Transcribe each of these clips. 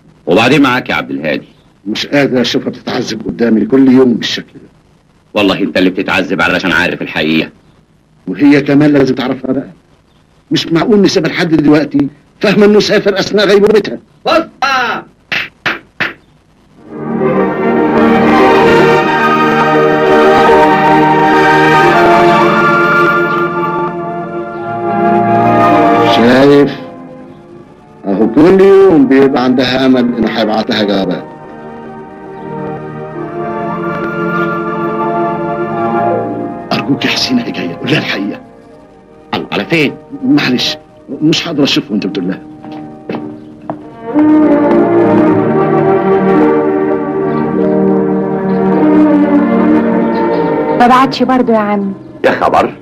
وبعدين معاك يا عبد الهادي مش قادر اشوفها بتتعذب قدامي كل يوم بالشكل ده والله انت اللي بتتعذب علشان عارف الحقيقه وهي كمان لازم تعرفها بقى مش معقول نسيبها لحد دلوقتي فاهمه انه سافر اثناء غيبوبتها بص شايف اهو كل يوم بيبقى عندها امل انه هيبعت لها جوابات ارجوك يا حسين هي جايه قول لها الحقيقه الله على فين معلش مش هقدر اشوفه وانت بتقول لها ما بعتش برضه يا عم يا خبر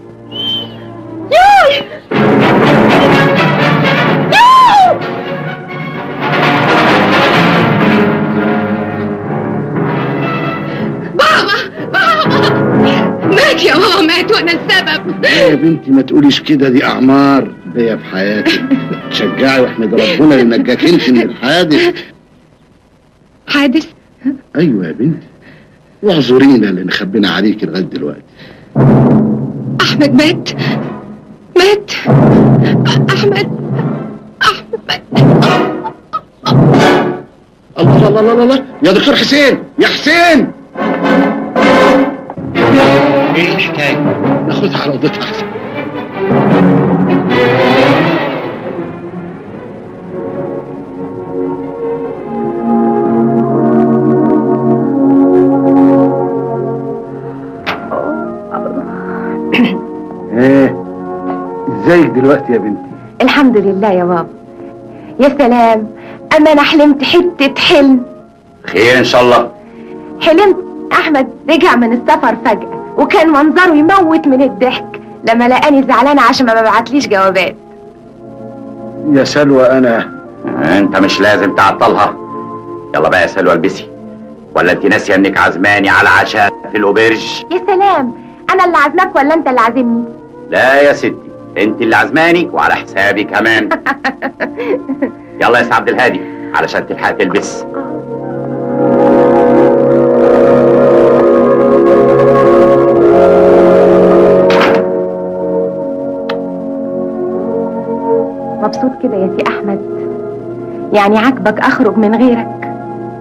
بابا بابا مات يا بابا مات وانا السبب يا بنتي ما تقوليش كده دي اعمار بيا في حياتي تشجعي واحمد ربنا اللي نجاك انت من الحادث حادث ايوه يا بنتي واعذرينا اللي نخبينا عليك لغايه دلوقتي احمد مات مات احمد احمد الله الله الله الله الله يا دكتور حسين يا حسين ايه الحكايه ناخدها على اوضتها احسن ايه ازيك دلوقتي يا بنتي الحمد لله يا بابا يا سلام اما انا حلمت حته حلم خير ان شاء الله حلمت احمد رجع من السفر فجاه وكان منظره يموت من الضحك لما لقاني زعلانه عشان ما ببعتليش جوابات يا سلوى انا انت مش لازم تعطلها يلا بقى يا سلوى البسي ولا انت ناسيه انك عزماني على عشاء في الاوبرج يا سلام انا اللي عازمك ولا انت اللي عازمني لا يا ستي انت اللي عزماني وعلى حسابي كمان يلا يا سي عبد الهادي علشان تلحق تلبس مبسوط كده يا سي احمد يعني عاجبك اخرج من غيرك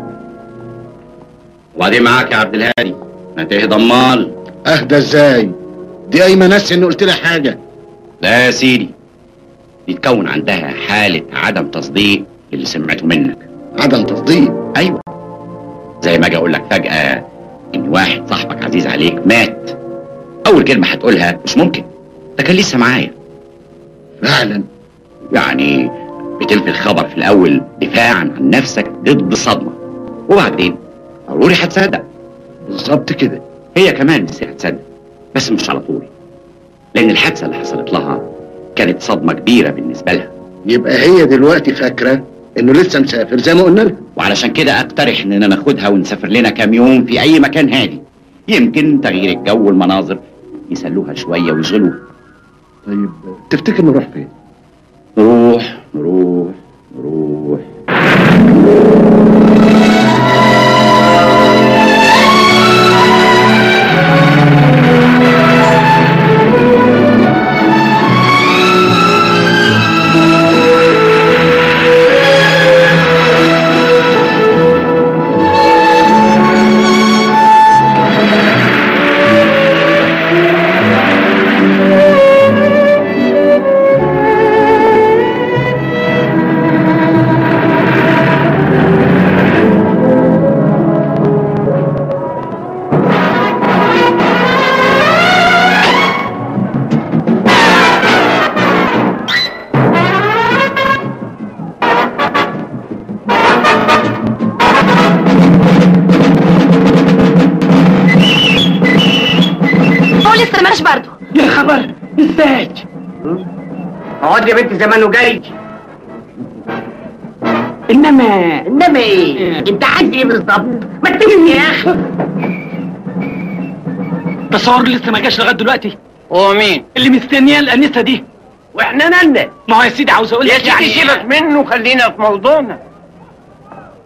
وبعدين معاك يا عبد الهادي ما تهدى امال اهدى ازاي دي ايمه ناسي اني قلت لها حاجه لا يا سيدي بيتكون عندها حالة عدم تصديق اللي سمعته منك عدم تصديق ايوه زي ما اجي اقول لك فجأة ان واحد صاحبك عزيز عليك مات اول كلمة هتقولها مش ممكن ده كان لسه معايا فعلا يعني بتنفي الخبر في الاول دفاعا عن نفسك ضد الصدمة وبعدين ضروري هتصدق بالظبط كده هي كمان لسه هتصدق بس مش على طول لان الحادثة اللي حصلت لها كانت صدمة كبيرة بالنسبة لها يبقى هي دلوقتي فاكره انه لسه مسافر زي ما قلنا لها وعلشان كده اقترح اننا ناخدها ونسافر لنا كام يوم في اي مكان هادي يمكن تغيير الجو والمناظر يسلوها شويه ويشغلوها طيب تفتكر نروح فين نروح نروح نروح هو لسه ماش برضه يا خبر ازاي اقعد يا بنت زمانه جاي انما انما ايه انت عايز ايه بالظبط ما تكلمني يا اخي تصور لسه ما جاش لغايه دلوقتي هو مين اللي مستنيه الانسه دي واحنا مالنا ما هو يا سيدي عاوز اقول يا لك سيدي سيبك منه خلينا في موضوعنا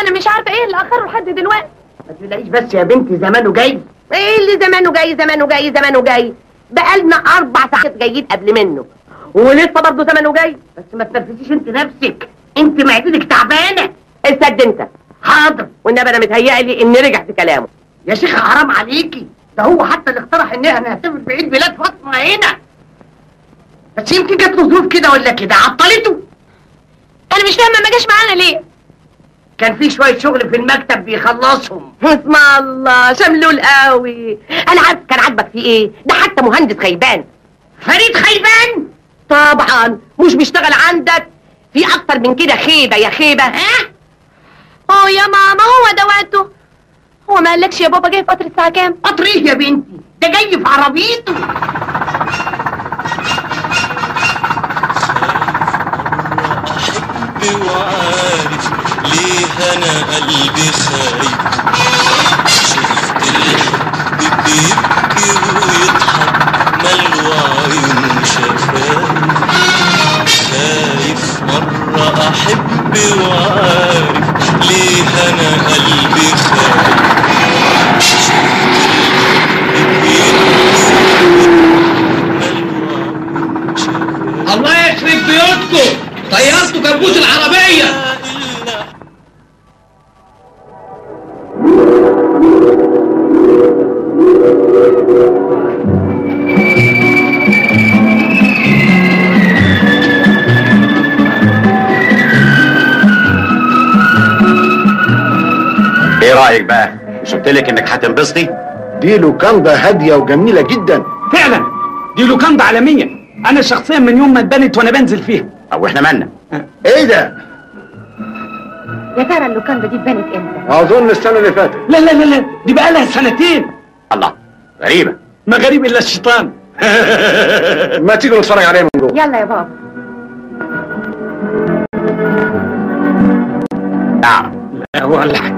انا مش عارفه ايه اللي اخره لحد دلوقتي ما تلاقيش بس يا بنتي زمانه جاي ايه اللي زمانه جاي زمانه جاي زمانه جاي بقالنا اربع ساعات جايين قبل منه ولسه برضه زمانه جاي بس ما تنرفزيش انت نفسك انت معدتك تعبانه اسد انت حاضر والنبي انا متهيألي اني رجع في كلامه يا شيخة حرام عليكي ده هو حتى اللي اقترح ان احنا نحتفل بعيد ميلاد فاطمه هنا بس يمكن جات له ظروف كده ولا كده عطلته انا مش فاهمه ما جاش معانا ليه كان في شويه شغل في المكتب بيخلصهم اسم الله شملول قوي انا عارف كان عاجبك في ايه ده حتى مهندس خيبان فريد خيبان طبعا مش بيشتغل عندك في اكتر من كده خيبه يا خيبه ها اه يا ماما هو ده وقته هو ما قالكش يا بابا جاي في قطر الساعه كام قطر ايه يا بنتي ده جاي في عربيته أحب وعارف ليه أنا قلبي خايف شفت الحب بيبكي ويضحك ملو عيون شفايف خايف مرة أحب وعارف ليه أنا قلبي خايف شفت الحب بيبكي ويضحك ملو عيون شفايف الله يخرب بيوتكم طيرتوا كبوس العربيه إلا ايه رايك بقى مش قلت لك انك هتنبسطي دي لوكاندا هاديه وجميله جدا فعلا دي لوكاندا عالميه انا شخصيا من يوم ما اتبنت وانا بنزل فيها او احنا مالنا ايه ده يا ترى اللوكاندا دي اتبنت امتى اظن السنه اللي فاتت لا لا لا لا دي بقى لها سنتين الله غريبه ما غريب الا الشيطان ما تيجوا نتفرج عليها من جوه يلا يا بابا نعم لا ولا حاجة.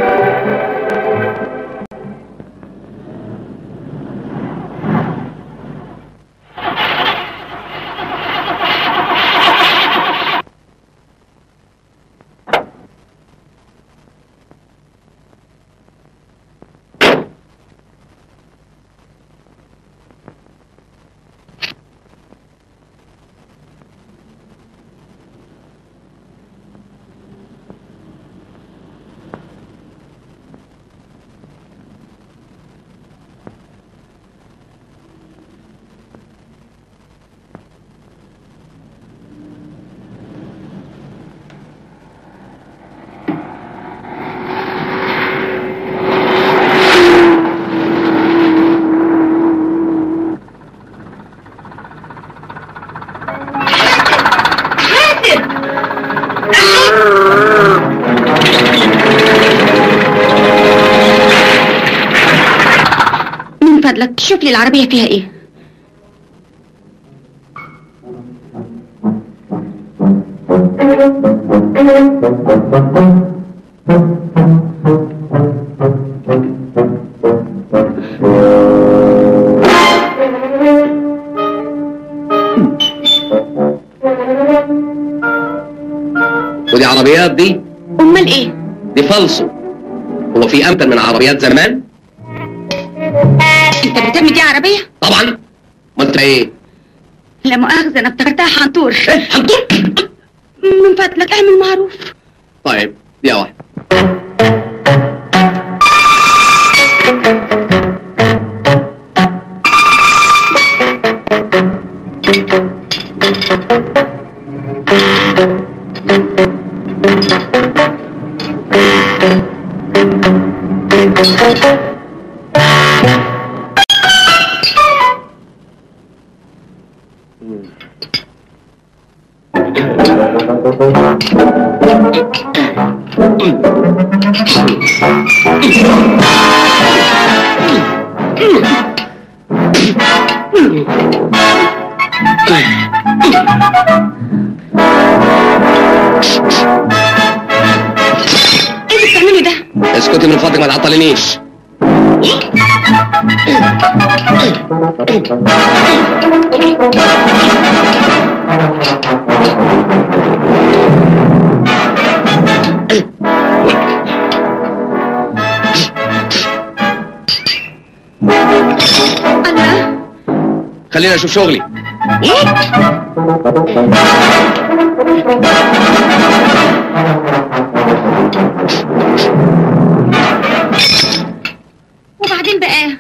من فضلك شوف لي العربية فيها ايه ودي عربيات دي امال ايه دي فالصو هو في امتن من عربيات زمان انت بترمي دي عربية طبعا ما انت ايه لا مؤاخذة انا افتكرتها حنطور ايه هنطق من فضلك اعمل معروف طيب دي واحد ايه اللي بتعمله ده اسكتي من فضلك ما تعطلنيش خليني اشوف شغلي وبعدين بقى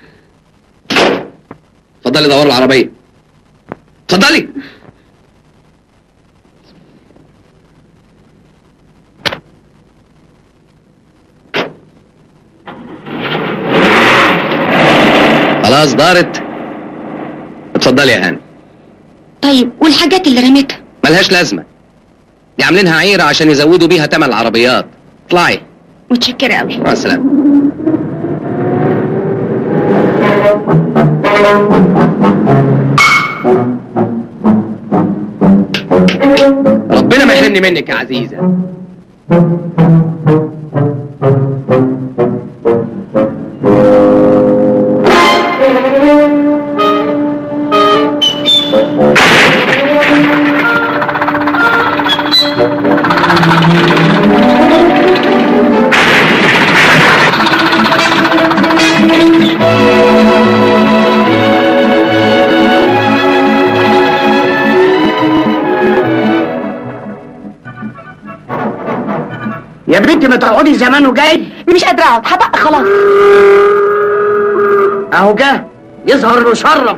اتفضلي دور العربيه اتفضلي خلاص دارت اتفضلي يا هاني طيب والحاجات اللي رميتها ملهاش لازمه دي عاملينها عيره عشان يزودوا بيها تمن العربيات اطلعي متشكرة قوي مع السلامه ربنا ما يحرمني منك يا عزيزه يا بنتي ما تقعدي زمان وجاي مش قادرة اقعد هبقى خلاص اهو جه يظهر انه شرف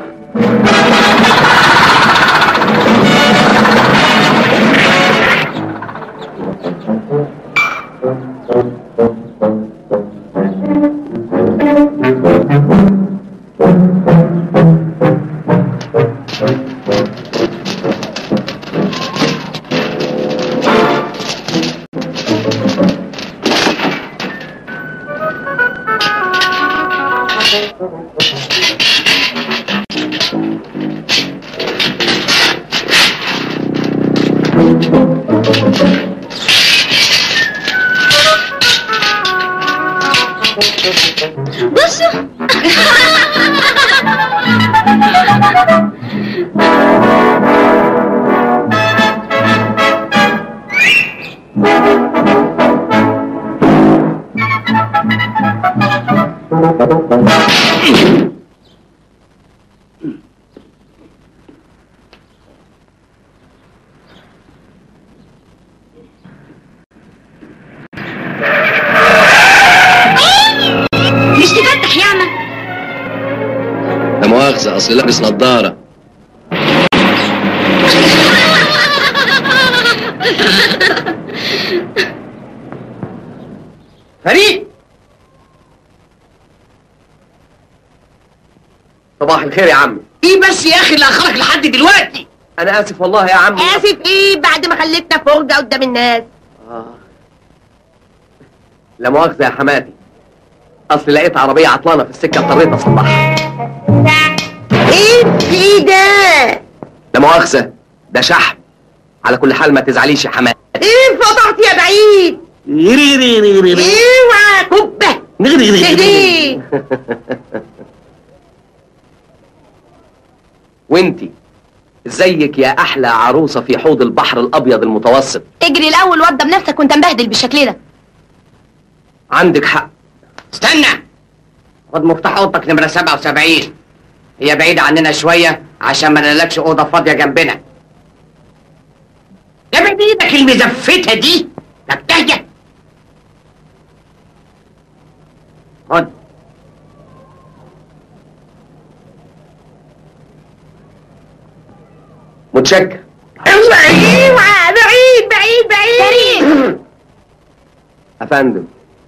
بصوا مش تفتح ياما لا مؤاخذه اصل لابس نظاره فريد صباح الخير يا عمي ايه بس يا اخي اللي اخرك لحد دلوقتي انا اسف والله يا عمي اسف ايه بعد ما خليتنا فرجة قدام الناس آه. لا مؤاخذه يا حماتي اصل لقيت عربيه عطلانه في السكه اضطريت اصلحها ايه في ايه ده لا مؤاخذه ده شحم على كل حال ما تزعليش يا حماتي ايه فضحت يا بعيد اوعى كبه تهدي وانتي ازيك يا احلى عروسه في حوض البحر الابيض المتوسط اجري الاول وضب نفسك وانت مبهدل بالشكل ده عندك حق استنى خد مفتاح اوضتك نمرة 77 هي بعيدة عننا شوية عشان ما نلاقيش أوضة فاضية جنبنا ده من ايدك المزفتة دي ده بتهجة خد متشكر اوعى اوعى بعيد بعيد بعيد افندم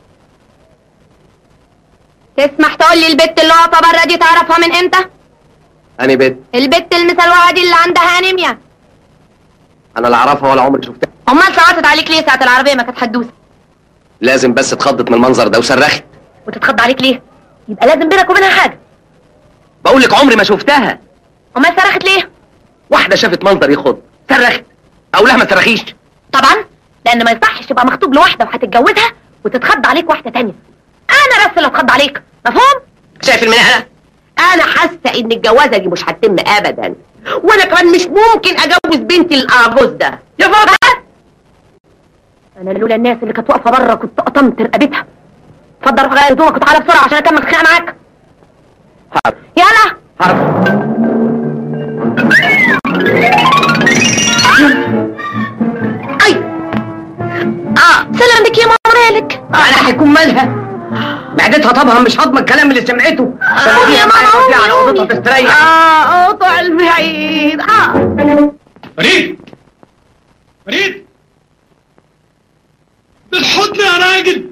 تسمح تقول لي البت اللي واقفه بره دي تعرفها من امتى انا بيت البت المسلوعه دي اللي عندها انيميا انا لا اعرفها ولا عمري شفتها امال صوتت عليك ليه ساعه العربيه ما كانت هتدوس لازم بس اتخضت من المنظر ده وصرخت وتتخض عليك ليه يبقى لازم بينك وبينها حاجه بقول لك عمري ما شفتها امال صرخت ليه واحده شافت منظر يخض صرخت اقول لها ما تصرخيش طبعا لان ما يصحش تبقى مخطوب لواحده وهتتجوزها وتتخض عليك واحده تانية انا بس اللي اتخض عليك مفهوم شايف المنقلة انا حاسه ان الجوازه دي مش هتتم ابدا وانا كمان مش ممكن اجوز بنتي الارجوز ده يا بابا انا لولا الناس اللي كانت واقفه بره كنت قطمت رقبتها اتفضل روح غير هدومك وتعالى بسرعه عشان اكمل خناقه معاك حاضر يلا حاضر مالك يا ماما مالك انا هيكون مالها معدتها طبعا مش هضم الكلام اللي سمعته آه يا ماما خليها على قومي، اوضتها تستريح اه قطع البعيد اه فريد فريد بالحضن يا راجل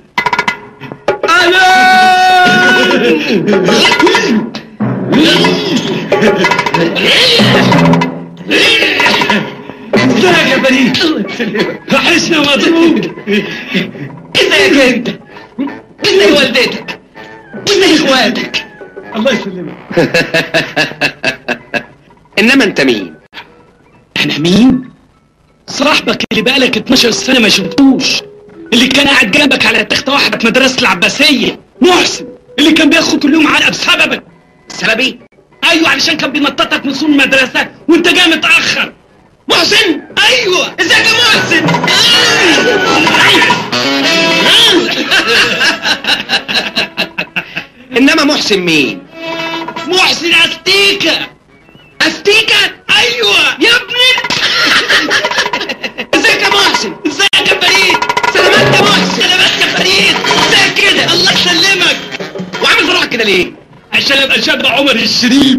ازيك يا فريد وحشنا مضروب ازيك انت ازاي والدتك وازاي اخواتك الله يسلمك انما انت مين انا مين صاحبك اللي بقالك 12 سنه ما شفتوش اللي كان قاعد جنبك على تخته واحده في مدرسه العباسيه محسن اللي كان بياخد كل يوم علقه بسببك سببي ايوه علشان كان بينططك من سور المدرسه وانت جاي متاخر محسن ايوه ازيك يا محسن انما محسن مين محسن استيكا استيكا ايوه يا ابني ازيك يا محسن ازيك يا فريد سلامات يا محسن سلامات يا فريد ازيك كده الله يسلمك وعامل في روحك كده ليه عشان ابقى شاب عمر الشريف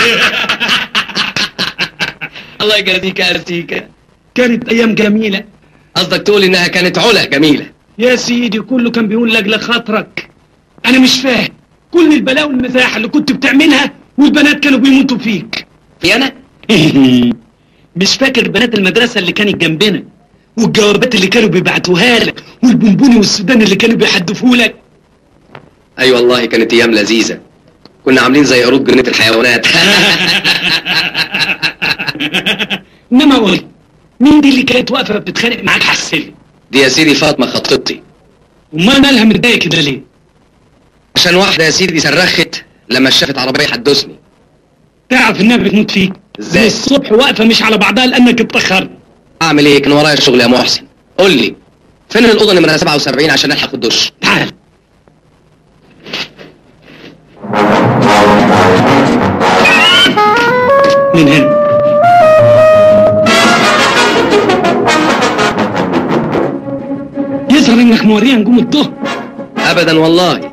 الله يجازيك يا استيكا كانت ايام جميله قصدك تقول انها كانت علا جميله يا سيدي كله كان بيقول لك لخاطرك انا مش فاهم كل البلاوي والمزاح اللي كنت بتعملها والبنات كانوا بيموتوا فيك في انا مش فاكر بنات المدرسة اللي كانت جنبنا والجوابات اللي كانوا بيبعتوها لك والبونبوني والسوداني اللي كانوا بيحدفوا لك اي أيوة والله كانت ايام لذيذه كنا عاملين زي قرود جنينه الحيوانات انما قول مين دي اللي كانت واقفة بتتخانق معاك على السلم دي يا سيدي فاطمه خطيبتي امال مالها متضايق كده ليه عشان واحده يا سيدي صرخت لما شافت عربيه حدثني تعرف انها بتموت فيك إزاي؟ الصبح واقفة مش على بعضها لانك اتأخرت اعمل ايه كان ورايا شغل يا محسن قول لي فين الاوضه نمره 77 عشان الحق الدش تعال من هنا يظهر انك موريها نجوم الظهر ابدا والله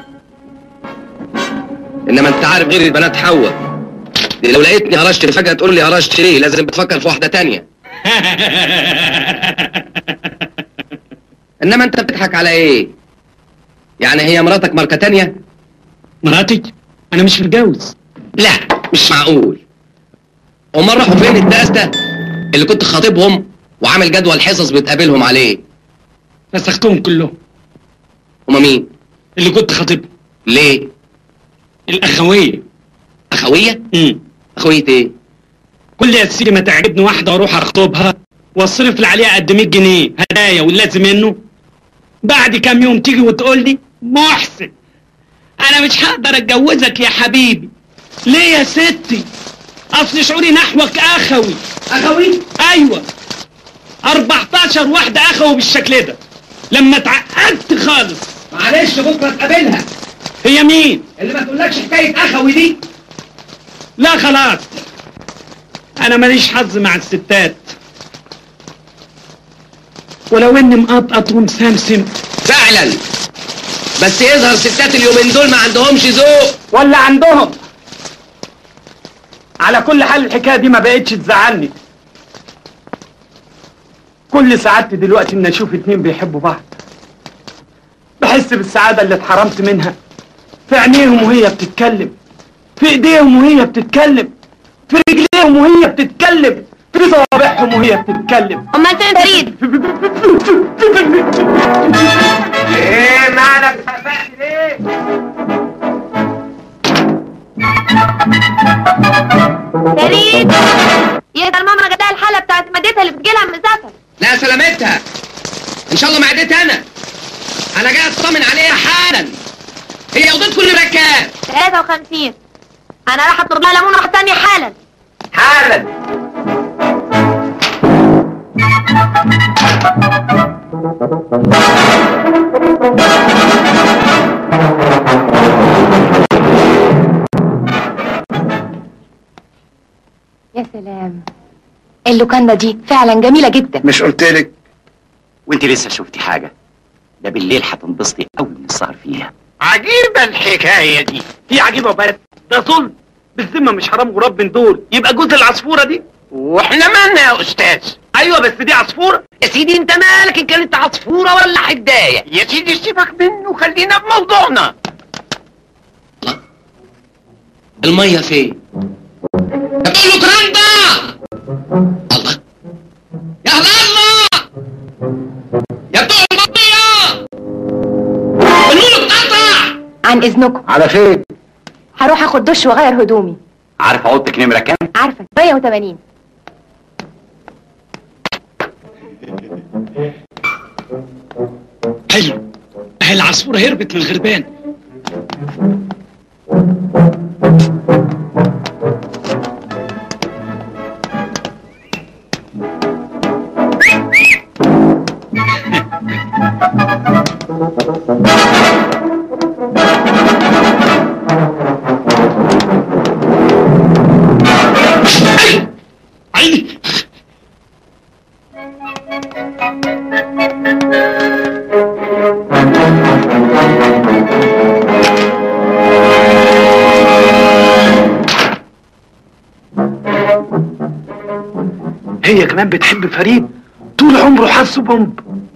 انما انت عارف غير البنات حواء دي لو لقيتني هرشت فجاه تقول لي هرشت ليه لازم بتفكر في واحده تانية انما انت بتضحك على ايه يعني هي مراتك ماركه تانية مراتي انا مش متجوز لا مش معقول امال راحوا فين الداسته اللي كنت خاطبهم وعامل جدول حصص بتقابلهم عليه فسختهم كلهم هما مين اللي كنت خاطبهم ليه الاخويه اخويه امم اخويه ايه كل يا سيدي ما تعجبني واحده واروح اخطبها واصرف لي عليها قد 100 جنيه هدايا واللازم منه بعد كام يوم تيجي وتقول لي محسن انا مش هقدر اتجوزك يا حبيبي ليه يا ستي اصل شعوري نحوك اخوي اخوي ايوه 14 واحده اخوي بالشكل ده لما اتعقدت خالص معلش بكره تقابلها هي مين اللي ما تقولكش حكايه اخوي دي لا خلاص انا ماليش حظ مع الستات ولو اني مقطقط ومسمسم فعلا بس يظهر ستات اليومين دول ما عندهمش ذوق ولا عندهم على كل حال الحكايه دي ما بقتش تزعلني كل سعادتي دلوقتي ان اشوف اتنين بيحبوا بعض بحس بالسعاده اللي اتحرمت منها في عينيهم وهي بتتكلم في ايديهم وهي بتتكلم في رجليهم وهي بتتكلم في صوابعهم وهي بتتكلم امال فين فريد ايه مالك سقفت ليه فريد يا ده الماما جات لها الحاله بتاعت مادتها اللي بتجيلها من مسافر لا سلامتها ان شاء الله معدتي انا انا جاي اطمن عليها حالا هي اوضتكم اللي كام 53 انا راح اطلب لها ليمون واحد تاني حالا حالا يا سلام اللوكاندا دي فعلا جميله جدا مش قلت لك وانت لسه شفتي حاجه ده بالليل هتنبسطي قوي من السهر فيها عجيبة الحكاية دي هي عجيبة بس ده ظلم بالذمة مش حرام غراب من دول يبقى جوز العصفورة دي واحنا مالنا يا استاذ ايوه بس دي عصفورة يا سيدي انت مالك ان كانت عصفورة ولا حداية يا سيدي سيبك منه خلينا بموضوعنا المية فين؟ يا بتوع الوكراندا الله يا أهل الله يا بتوع المية النور اتقطع عن اذنكم على فين هروح اخد دش واغير هدومي عارف اوضتك نمرة كام؟ عارفه 180 حلو اهي العصفورة هربت من الغربان عيني هي كمان بتحب فريد طول عمره حاسه بومب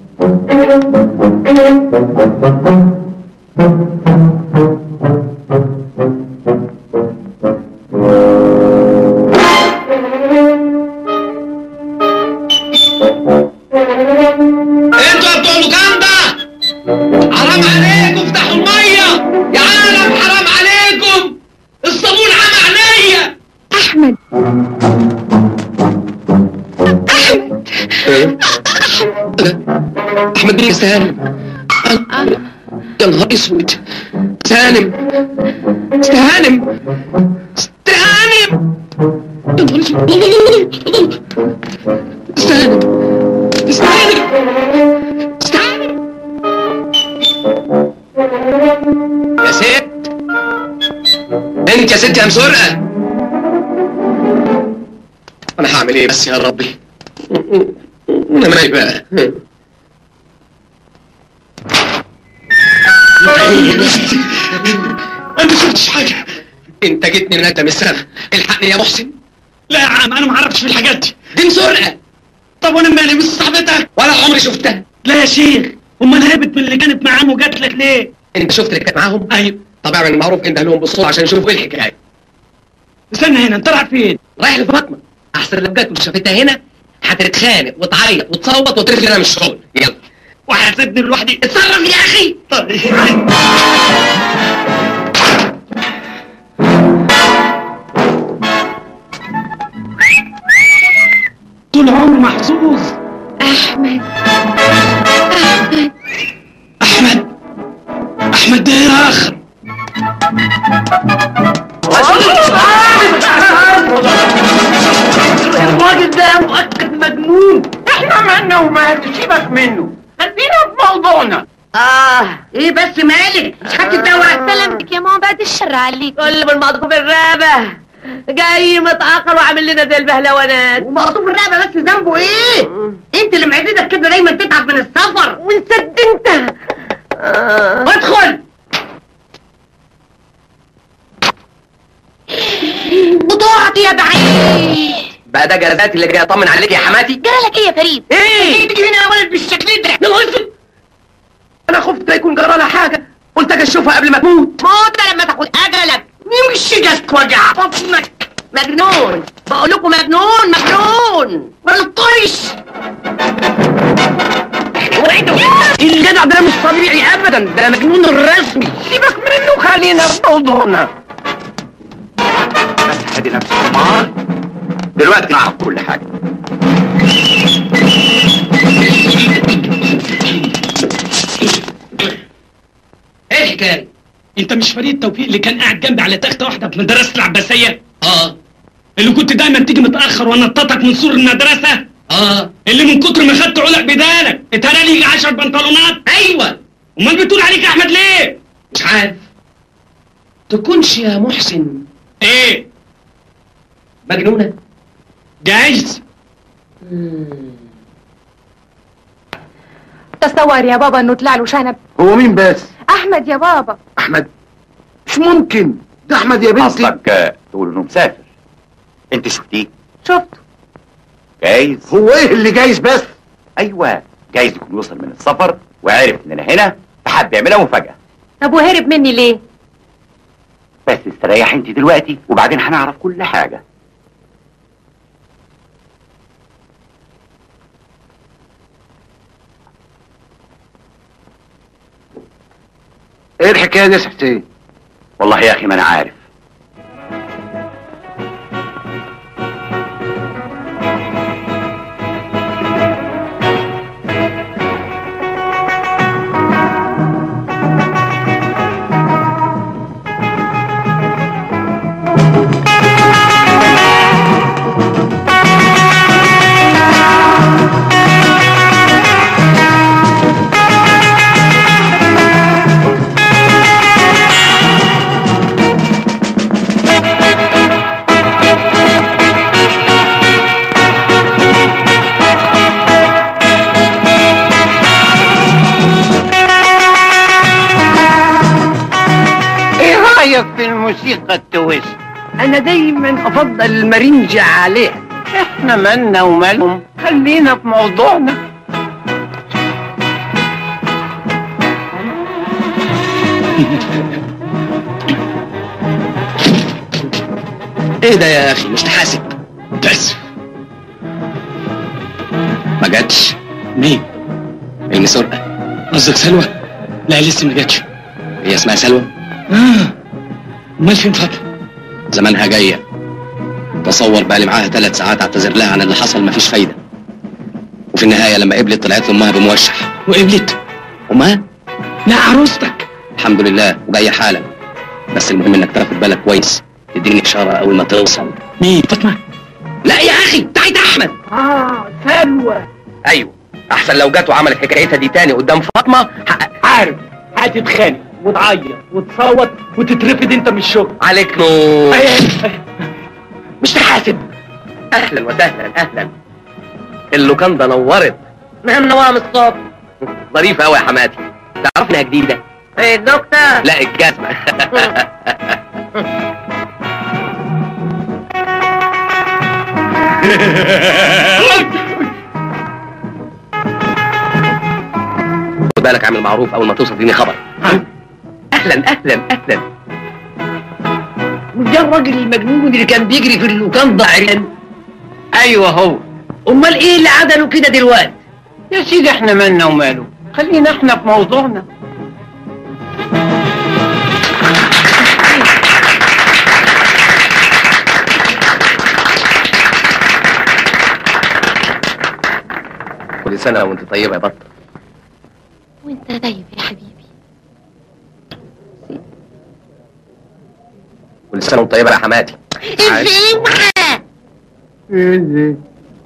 انتوا يا بتوع لوكاندا حرام عليكم افتحوا المية يا عالم حرام عليكم الصابون عمى عليا احمد احمد بيه سالم يا نهار اسود سالم استهانم استهانم يا نهار اسود استهانم استهانم استهانم يا ست انت يا ست يا مسرقه انا هعمل ايه بس يا ربي انا مالي بقى انا ما شفتش حاجة انت جيتني من اقدم السنه الحقني يا محسن لا يا عم انا ما عرفتش في الحاجات دي دي مسرقه طب وانا مالي مش صاحبتك ولا عمري شفتها لا يا شيخ امال هربت من اللي كانت معاهم وجات لك ليه انت شفت اللي كانت معاهم ايوه طب اعمل المعروف انت لهم بالصوت عشان يشوفوا ايه الحكايه استنى هنا انت رايح فين رايح لفاطمه احسن لو جت وشافتها هنا هتتخانق وتعيط وتصوت وترفض انا من الشغل يلا وهسيبني لوحدي اتصرف يا اخي طيب طول عمره محظوظ احمد احمد احمد ده يا اخر الراجل ده مؤكد مجنون احنا مالنا ومال سيبك منه خلينا في موضوعنا اه ايه بس مالك مش خدت الدواء سلامتك يا ماما بعد الشر عليك كل من مقطوف الرابة جاي متأخر وعامل لنا زي البهلوانات ومقطوف الرقبه بس ذنبه ايه انت اللي معدتك كده دايما تتعب من السفر ونسد انت آه. ادخل بضاعتي يا بعيد بقى ده جلساتي اللي جاي اطمن عليك يا حماتي جرالك ايه يا فريد ايه تيجي هنا يا ولد بالشكل ده يا نهار اسود انا خفت لا يكون جرى لها حاجه قلت اجي اشوفها قبل ما تموت موت لما تاخد اجلك يمشي جت وجع بطنك مجنون بقول لكم مجنون مجنون والطيش الجدع ده مش طبيعي ابدا ده مجنون الرسمي سيبك منه خلينا في موضوعنا بس هدي نفسك حمار دلوقتي نعرف كل حاجة ايه الحكايه انت مش فريد توفيق اللي كان قاعد جنبي على تخته واحده في مدرسه العباسيه اه اللي كنت دايما تيجي متاخر ونططك من سور المدرسه اه اللي من كتر ما خدت علق بدالك اتهرى لي 10 بنطلونات ايوه امال بتقول عليك يا احمد ليه مش عارف تكونش يا محسن ايه مجنونه جايز تصور يا بابا انه طلع له شنب هو مين بس احمد يا بابا احمد مش ممكن ده احمد يا بنتي قصدك آه، تقول انه مسافر انت شفتيه شفته جايز هو ايه اللي جايز بس ايوه جايز يكون وصل من السفر وعرف اننا هنا فحب يعملها مفاجاه طب وهرب مني ليه بس استريح انت دلوقتي وبعدين هنعرف كل حاجه ايه الحكايه دي يا سي حسين والله يا اخي ما انا عارف ايه رايك في الموسيقى التويست انا دايما افضل المرنجة عليها احنا مالنا ومالهم خلينا في موضوعنا ايه ده يا اخي مش تحاسب بس ما جاتش مين المسرقة قصدك سلوى لا لسه ما جاتش هي اسمها سلوى اه امال فين فاطمه زمانها جايه تصور بقى لي معاها ثلاث ساعات اعتذر لها عن اللي حصل مفيش فايده وفي النهايه لما قبلت طلعت لامها بموشح وقبلت امها لا عروستك الحمد لله وجايه حالا بس المهم انك تاخد بالك كويس تديني اشاره اول ما توصل مين فاطمه لا يا اخي بتاعت احمد اه سلوى ايوه احسن لو جت وعملت حكايتها دي تاني قدام فاطمه عارف هتتخانق وتعيط وتصوت وتترفد انت من الشغل عليك نور أي- مش تحاسب اهلا وسهلا اهلا اللوكاندا نورت ما منوره من الصبح ظريفه قوي يا حماتي تعرف انها جديده ايه دكتور لا الجزمه خد بالك اعمل معروف اول ما توصل اديني خبر اهلا اهلا اهلا ده الراجل المجنون اللي كان بيجري في اللوكاندا عريان ايوه هو امال ايه اللي عدله كده دلوقتي يا سيدي احنا مالنا وماله خلينا احنا في موضوعنا كل سنه وانت طيبه يا بطل وانت طيب يا حبيبي كل سنه وانت طيبه يا حماتي ازاي معاه مم.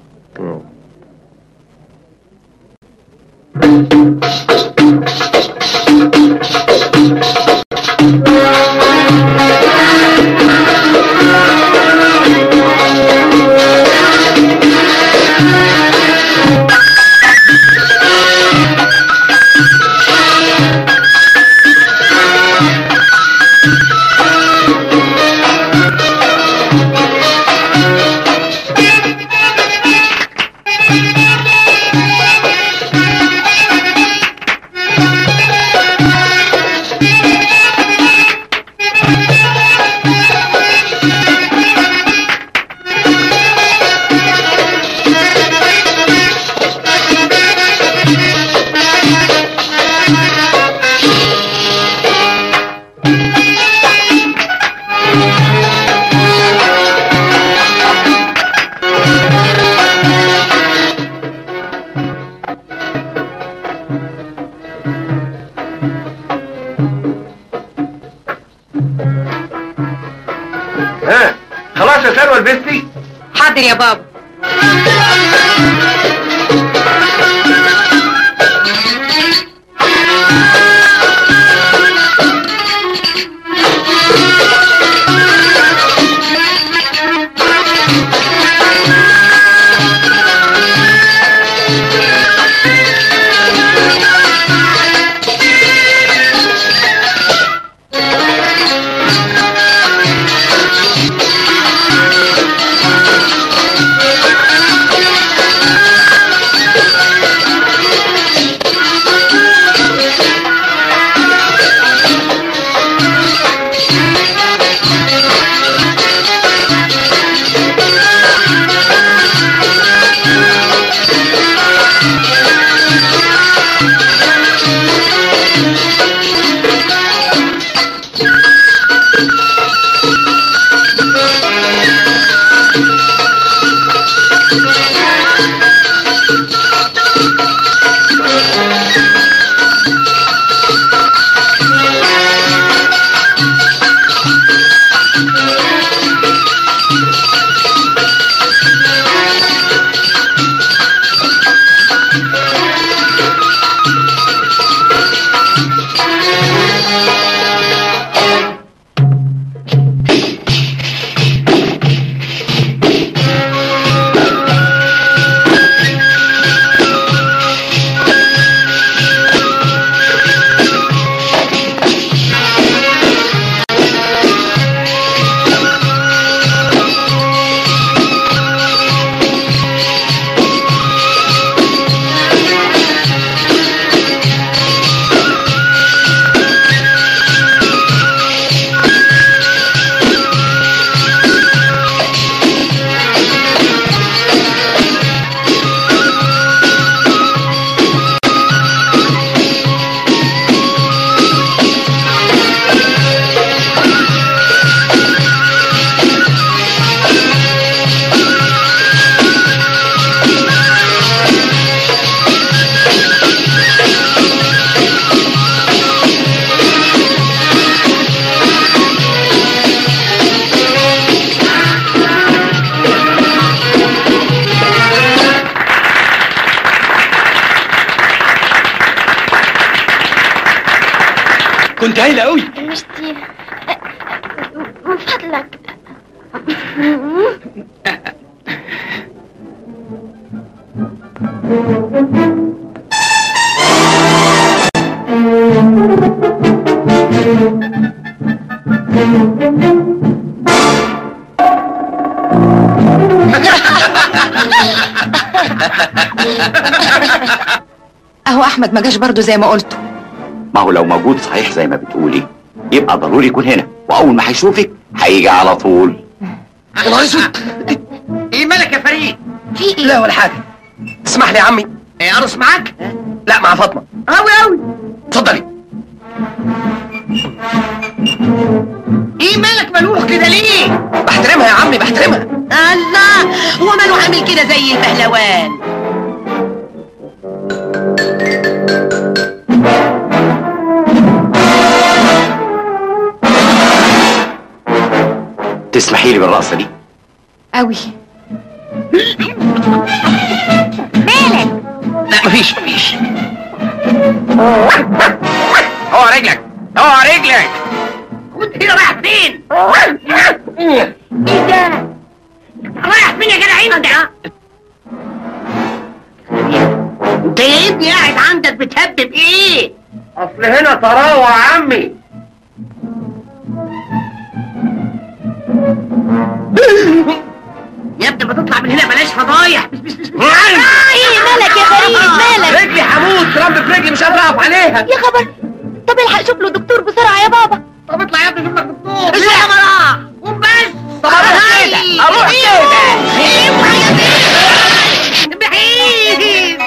ها خلاص يا سلوى لبستي حاضر يا بابا كنت هايله قوي مشتي من فضلك اهو احمد ما جاش برضه زي ما قلته ما هو لو موجود صحيح زي ما بتقولي يبقى ضروري يكون هنا واول ما هيشوفك هيجي على طول يا نهار اسود ايه مالك يا فريد في ايه لا ولا حاجه اسمح لي يا عمي إيه ارقص معاك لا مع فاطمه قوي قوي اتفضلي ايه مالك ملوح كده ليه بحترمها يا عمي بحترمها الله هو ماله عامل كده زي البهلوان تسمحي لي بالرقصه دي قوي لا مفيش مفيش هو رجلك هو رجلك كنت كده رايح فين ايه ده رايح فين يا جدع انت انت يا ابني قاعد عندك بتهبب ايه اصل هنا طراوه يا عمي يا ابني ما تطلع من هنا بلاش فضايح بس بس بس بس ايه مالك يا فريد مالك رجلي هموت رمب في رجلي مش قادر اقف عليها يا خبر طب الحق شوف له دكتور بسرعه يا بابا طب اطلع يا ابني شوف لك دكتور ازاي يا مراه قوم بس طب اروح كده اروح كده بعيد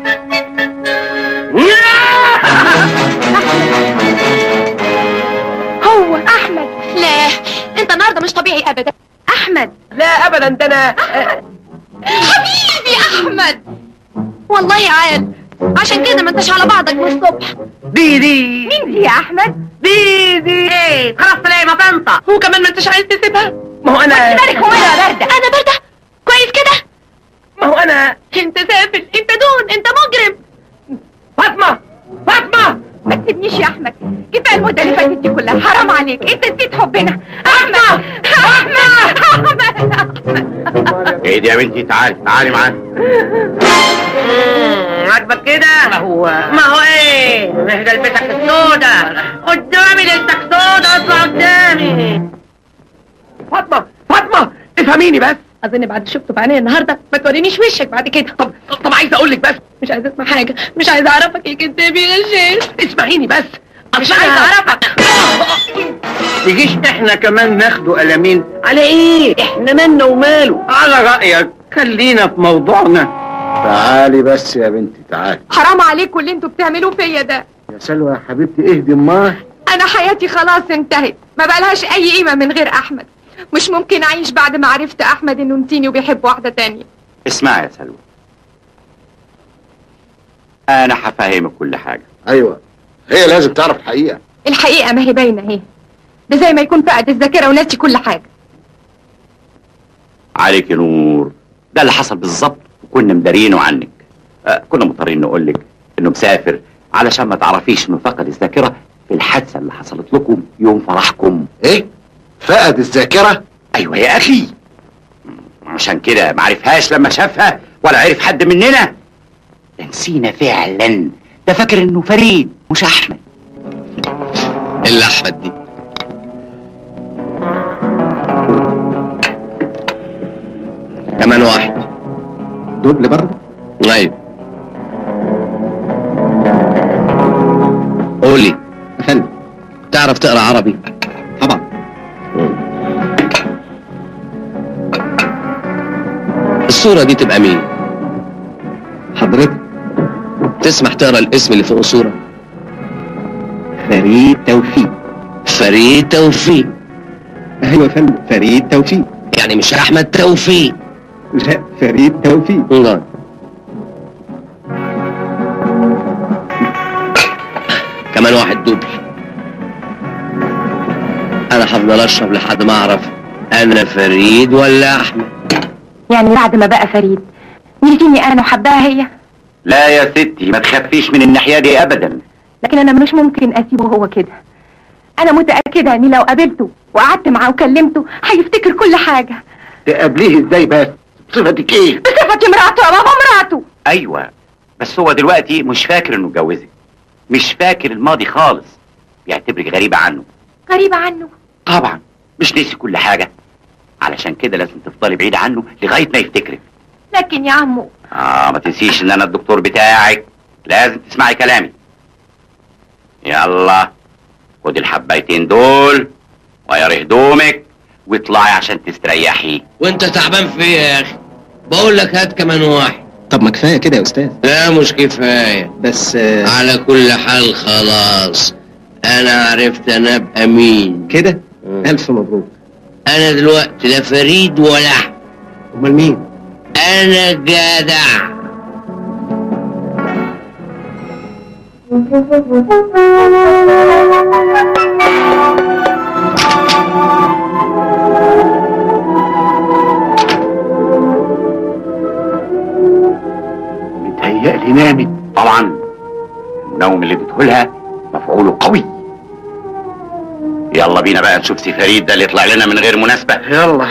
هو احمد لا انت النهارده مش طبيعي ابدا احمد لا ابدا ده انا حبيبي احمد والله عال عشان كده ما انتش على بعضك من الصبح دي دي مين دي يا احمد دي دي ايه خلاص تلاقي ما تنطق هو كمان ما انتش عايز تسيبها ما هو انا مالك هو انا بارده انا بارده كويس كده ما هو انا انت سافل انت دون انت مجرم فاطمه فاطمه ما تسيبنيش يا احمد كفايه المده اللي فاتت دي كلها حرام عليك انت نسيت حبنا احمد احمد احمد ايه دي يا بنتي تعالي تعالي معانا عاجبك كده ما هو ما هو ايه اهدى لبسك السودا قدامي لبسك سودا اطلع قدامي فاطمه فاطمه افهميني بس اظن بعد شفته بعينيا النهارده ما تورينيش وشك بعد كده طب طب عايز اقول لك بس مش عايزه اسمع حاجه مش عايزه اعرفك يا كداب يا غشاش اسمعيني بس مش عايزه اعرفك تجيش احنا كمان ناخده قلمين على ايه احنا مالنا وماله على رايك خلينا في موضوعنا تعالي بس يا بنتي تعالي حرام عليكم اللي انتوا بتعملوه فيا ده يا سلوى يا حبيبتي اهدي امال انا حياتي خلاص انتهت ما بقالهاش اي قيمه من غير احمد مش ممكن اعيش بعد ما عرفت احمد انه نسيني وبيحب واحده تانية اسمعي يا سلوى انا هفهمك كل حاجه ايوه هي لازم تعرف الحقيقه الحقيقه ما هي باينه اهي ده زي ما يكون فقد الذاكره وناسي كل حاجه عليك يا نور ده اللي حصل بالظبط وكنا مدارينه عنك آه كنا مضطرين نقول لك انه مسافر علشان ما تعرفيش انه فقد الذاكره في الحادثه اللي حصلت لكم يوم فرحكم ايه فقد الذاكره ايوه يا اخي عشان كده ما عرفهاش لما شافها ولا عرف حد مننا ده نسينا فعلا ده فاكر انه فريد مش احمد الا احمد دي كمان واحد دبل برضه ايوه قولي افندم تعرف تقرا عربي طبعا الصورة دي تبقى مين حضرتك تسمح تقرا الاسم اللي فوق الصورة فريد توفيق فريد توفيق ايوه يا فندم فريد توفيق يعني مش احمد توفيق لا فريد توفيق نعم كمان واحد دبل انا هفضل اشرب لحد ما اعرف انا فريد ولا احمد يعني بعد ما بقى فريد نسيني انا وحبها هي لا يا ستي ما تخافيش من الناحيه دي ابدا لكن انا مش ممكن اسيبه هو كده انا متاكده اني لو قابلته وقعدت معاه وكلمته هيفتكر كل حاجه تقابليه ازاي بس صفتك ايه بصفتي مراته يا بابا مراته ايوه بس هو دلوقتي مش فاكر انه اتجوزك مش فاكر الماضي خالص بيعتبرك غريبة عنه غريبه عنه طبعا مش نسي كل حاجة علشان كده لازم تفضلي بعيدة عنه لغاية ما يفتكرك لكن يا عمو اه ما تنسيش ان انا الدكتور بتاعك لازم تسمعي كلامي يلا خدي الحبايتين دول غيري هدومك واطلعي عشان تستريحي وانت تعبان في ايه يا اخي بقول لك هات كمان واحد طب ما كفايه كده يا استاذ لا مش كفايه بس آه، على كل حال خلاص انا عرفت انا ابقى مين كده الف مبروك انا دلوقتي لا فريد ولا أحمد. امال مين انا جدع متهيألي نامت طبعا النوم اللي بيدخلها مفعوله قوي يلا بينا بقى نشوف سي فريد ده اللي يطلع لنا من غير مناسبة يلا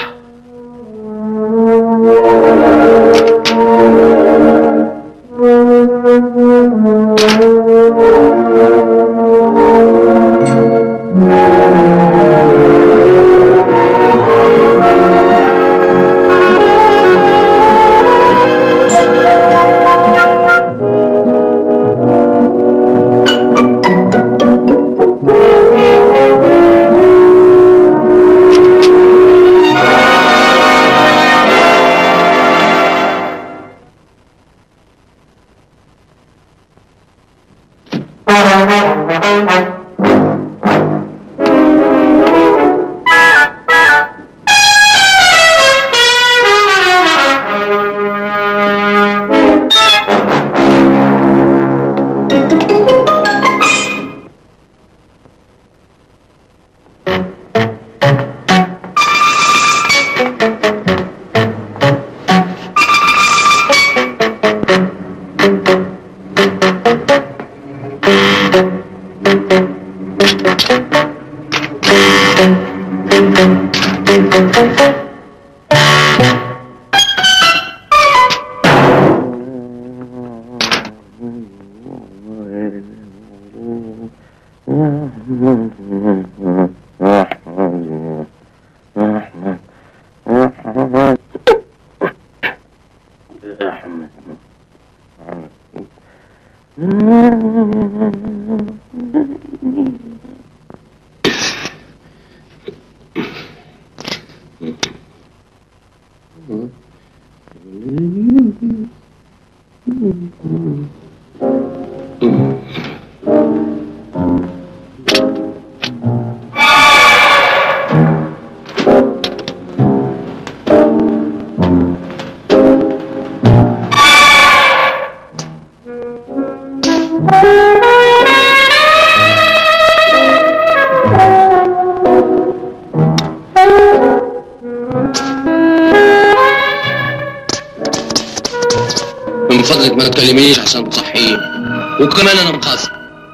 من فضلك ما تكلمنيش عشان تصحيني وكمان انا مقاصر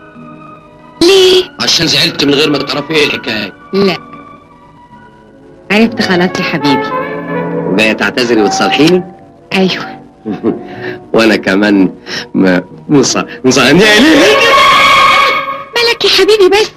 ليه؟ عشان زعلت من غير ما تعرفي ايه الحكايه لا عرفت خلاص يا حبيبي وجايه تعتذري وتصالحيني ايوه وانا كمان ما مص مصاني مالك يا حبيبي بس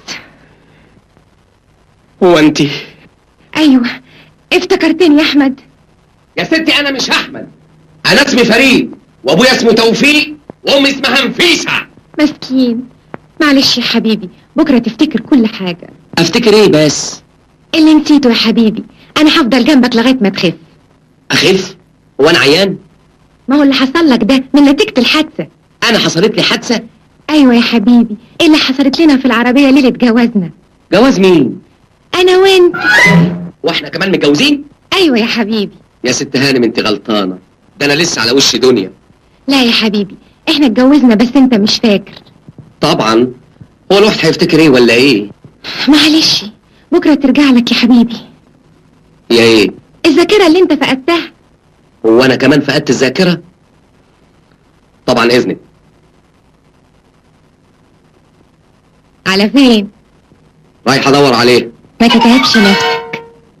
هو انت ايوه افتكرتني يا احمد يا ستي انا مش احمد انا اسمي فريد وابويا اسمه توفيق وامي اسمها نفيسه مسكين معلش يا حبيبي بكره تفتكر كل حاجه افتكر ايه بس اللي نسيته يا حبيبي انا هفضل جنبك لغايه ما تخف اخف هو انا عيان ما هو اللي حصل لك ده من نتيجه الحادثه انا حصلت لي حادثه ايوه يا حبيبي إيه اللي حصلت لنا في العربيه ليله جوازنا جواز مين انا وانت واحنا كمان متجوزين ايوه يا حبيبي يا ست هانم انت غلطانه ده انا لسه على وش دنيا لا يا حبيبي احنا اتجوزنا بس انت مش فاكر طبعا هو الواحد هيفتكر ايه ولا ايه معلش بكره ترجع لك يا حبيبي يا ايه الذاكره اللي انت فقدتها هو انا كمان فقدت الذاكره طبعا اذنك على فين رايح ادور عليه ما تتعبش نفسك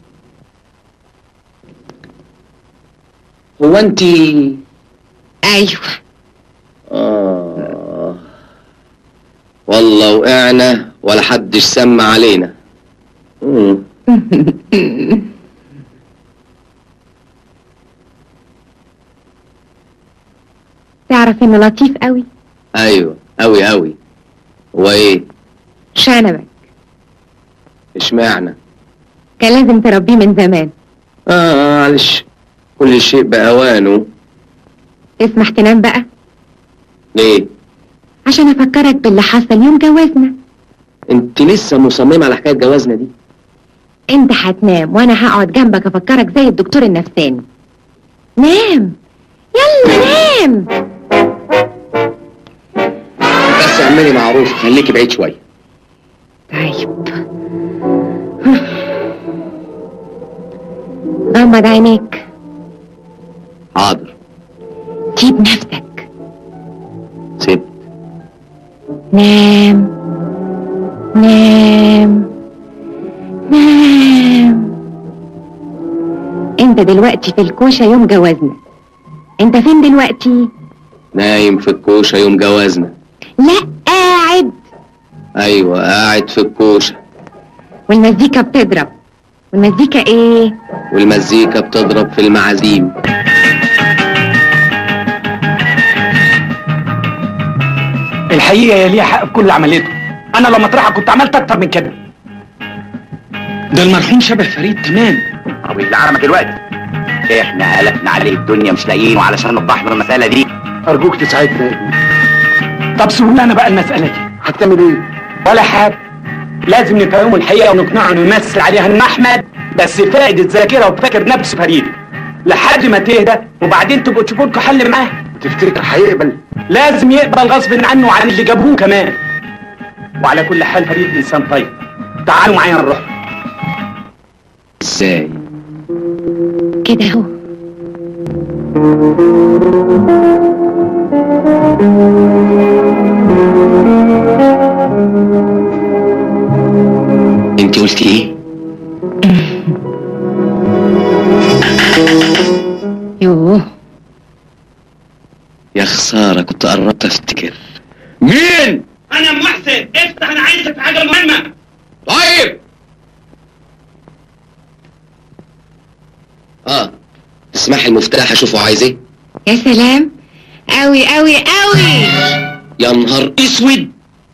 هو انت ايوه آه والله وقعنا ولا حدش سمع علينا مم. تعرف انه لطيف قوي ايوه اوي اوي هو ايه شنبك اشمعنى كان لازم تربيه من زمان اه معلش كل شيء بأوانه تسمح تنام بقى ليه عشان افكرك باللي حصل يوم جوازنا انت لسه مصممة على حكاية جوازنا دي انت هتنام وانا هقعد جنبك افكرك زي الدكتور النفساني نام يلا نام بس اعملي معروف خليكي بعيد شوية طيب غمض عينيك حاضر سيب نفسك سيب نام نام نام انت دلوقتي في الكوشة يوم جوازنا انت فين دلوقتي نايم في الكوشة يوم جوازنا لا قاعد ايوه قاعد في الكوشة والمزيكا بتضرب والمزيكا ايه والمزيكا بتضرب في المعازيم الحقيقه هي ليها حق في كل اللي عملته انا لو مطرحها كنت عملت اكتر من كده ده المرحوم شبه فريد تمام طب اللي عرمك دلوقتي احنا قلبنا عليه الدنيا مش لاقيينه علشان نوضح له المساله دي ارجوك تساعدنا يا ابني طب سيبوا لنا بقى المساله دي هتعمل ايه ولا حاجه لازم نفهمه الحقيقه ونقنعه انه يمثل عليها ان احمد بس فاقد الذاكره وفاكر نفسه فريد لحد ما تهدى وبعدين تبقوا تشوفوا لكم حل معاه تفتكر هيقبل لازم يقبل غصب عنه وعن اللي جابوه كمان وعلى كل حال فريد انسان طيب تعالوا معايا نروح ازاي كده اهو انت قلتي ايه يوه يا خسارة كنت قربت افتكر مين انا محسن افتح انا عايزك في حاجه مهمه طيب اه تسمحي المفتاح اشوفه عايز ايه يا سلام قوي قوي قوي يا نهار اسود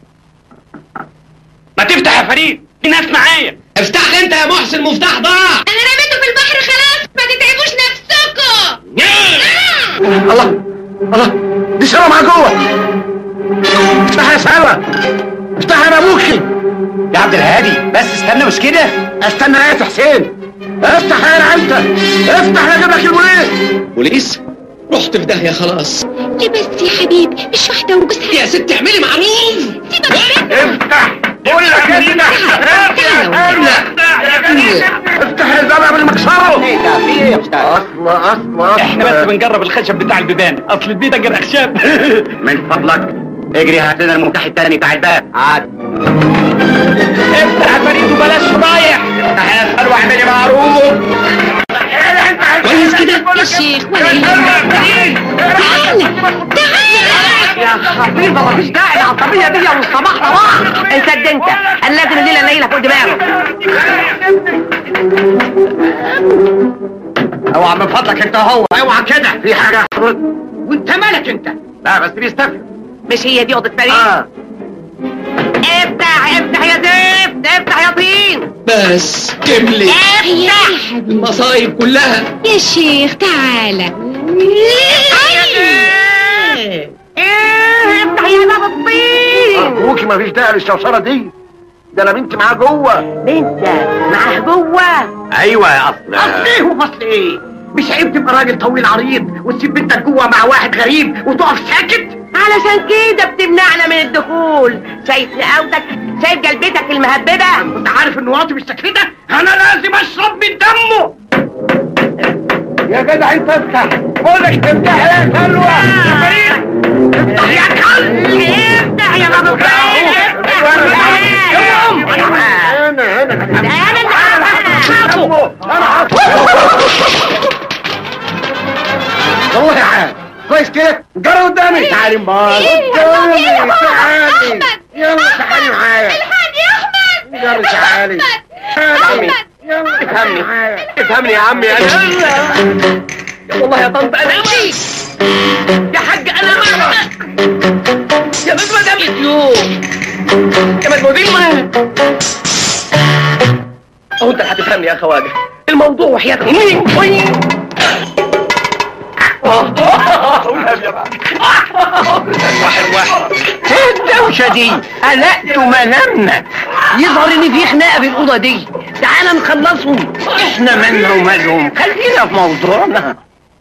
ما تفتح يا فريد في ناس معايا افتح لي انت يا محسن المفتاح ضاع انا رميته في البحر خلاص ما تتعبوش نفسكم الله الله دي سلوى مع جوه افتح يا سلوى افتح يا ابوكي يا عبد الهادي بس استنى مش كده استنى يا حسين افتح يا انت افتح يا جبلك البوليس بوليس رحت في داهية خلاص ليه بس يا حبيبي مش واحدة وجوزها يا ست اعملي معروف افتح قول لك افتح الباب قبل ما اكسره ايه ده في ايه يا استاذ اصل اصل اصل احنا بس بنجرب الخشب بتاع البيبان اصل البيت اجر اخشاب من فضلك اجري هات لنا المفتاح التاني بتاع الباب عاد افتح يا فريد وبلاش رايح افتح يا سلوى اعملي معروف كويس كده يا شيخ ولا يهمك تعالى تعالى يا حبيبي مفيش داعي للعصبيه دي والصباح صباح انسد انت انا لازم الليله الليله فوق دماغه اوعى من فضلك انت هو اوعى كده في حاجه حصلت وانت مالك انت لا بس بيستفهم مش هي دي اوضه فريد اه افتح افتح يا زفت افتح يا طين بس كملي افتح يا حبيبي المصايب كلها يا شيخ تعالى ايه افتح يا باب الطين ارجوكي مفيش داعي للشوشره دي ده انا بنتي معاه جوه بنت معاه جوه ايوه يا اصل اصل ايه وفصل ايه مش عيب تبقى راجل طويل عريض وتسيب بنتك جوه مع واحد غريب وتقف ساكت علشان كده بتمنعنا من الدخول شايف نقاوتك شايف جلبتك المهببه انت عارف ان واطي بالشكل ده انا لازم اشرب من دمه يا جدع انت افتح بقول لك افتح يا سلوى افتح يا كلب افتح يا بابا افتح ده انا اللي هعاقبه انا والله يا عاد كويس كده جرى قدامي تعالي امال قدامي تعالي يلا تعالي معايا الحاج يا احمد يلا تعالي عمي افهمني افهمني يا عمي انا والله يا طنط انا يا حاج انا معك يا بس ما دام يو يا مدمودين ما اهو انت اللي هتفهمني يا خواجه الموضوع وحياتك مين وين واحد واحد ايه الدوشة دي؟ قلقت ومنامنا يظهر ان في خناقة في الأوضة دي تعال نخلصهم احنا مالنا ومالهم خلينا في موضوعنا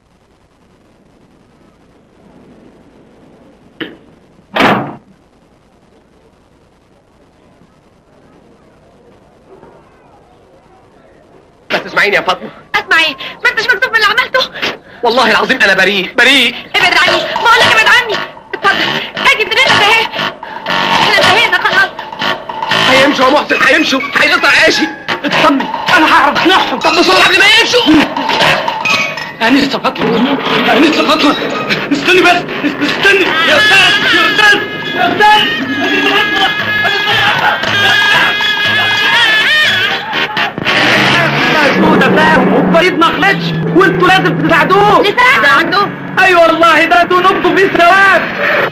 بس اسمعيني يا فاطمه اسمع ايه ما انتش مكتوب من اللي عملته والله العظيم انا بريء بريء ابعد عني بقول لك ابعد عني اتفضل اجي انت انتهيت احنا انتهينا خلاص هيمشوا يا محسن هيمشوا هيقطع عيشي اطمن انا هعرف اقنعهم طب بسرعه قبل ما يمشوا انسه فاطمه انسه فاطمه استني بس استني يا استاذ يا استاذ يا استاذ مسدودة فاهم وفريد ما خلتش وانتوا لازم تساعدوه نساعده ايوه والله ده انتوا نبضوا فيه الثواب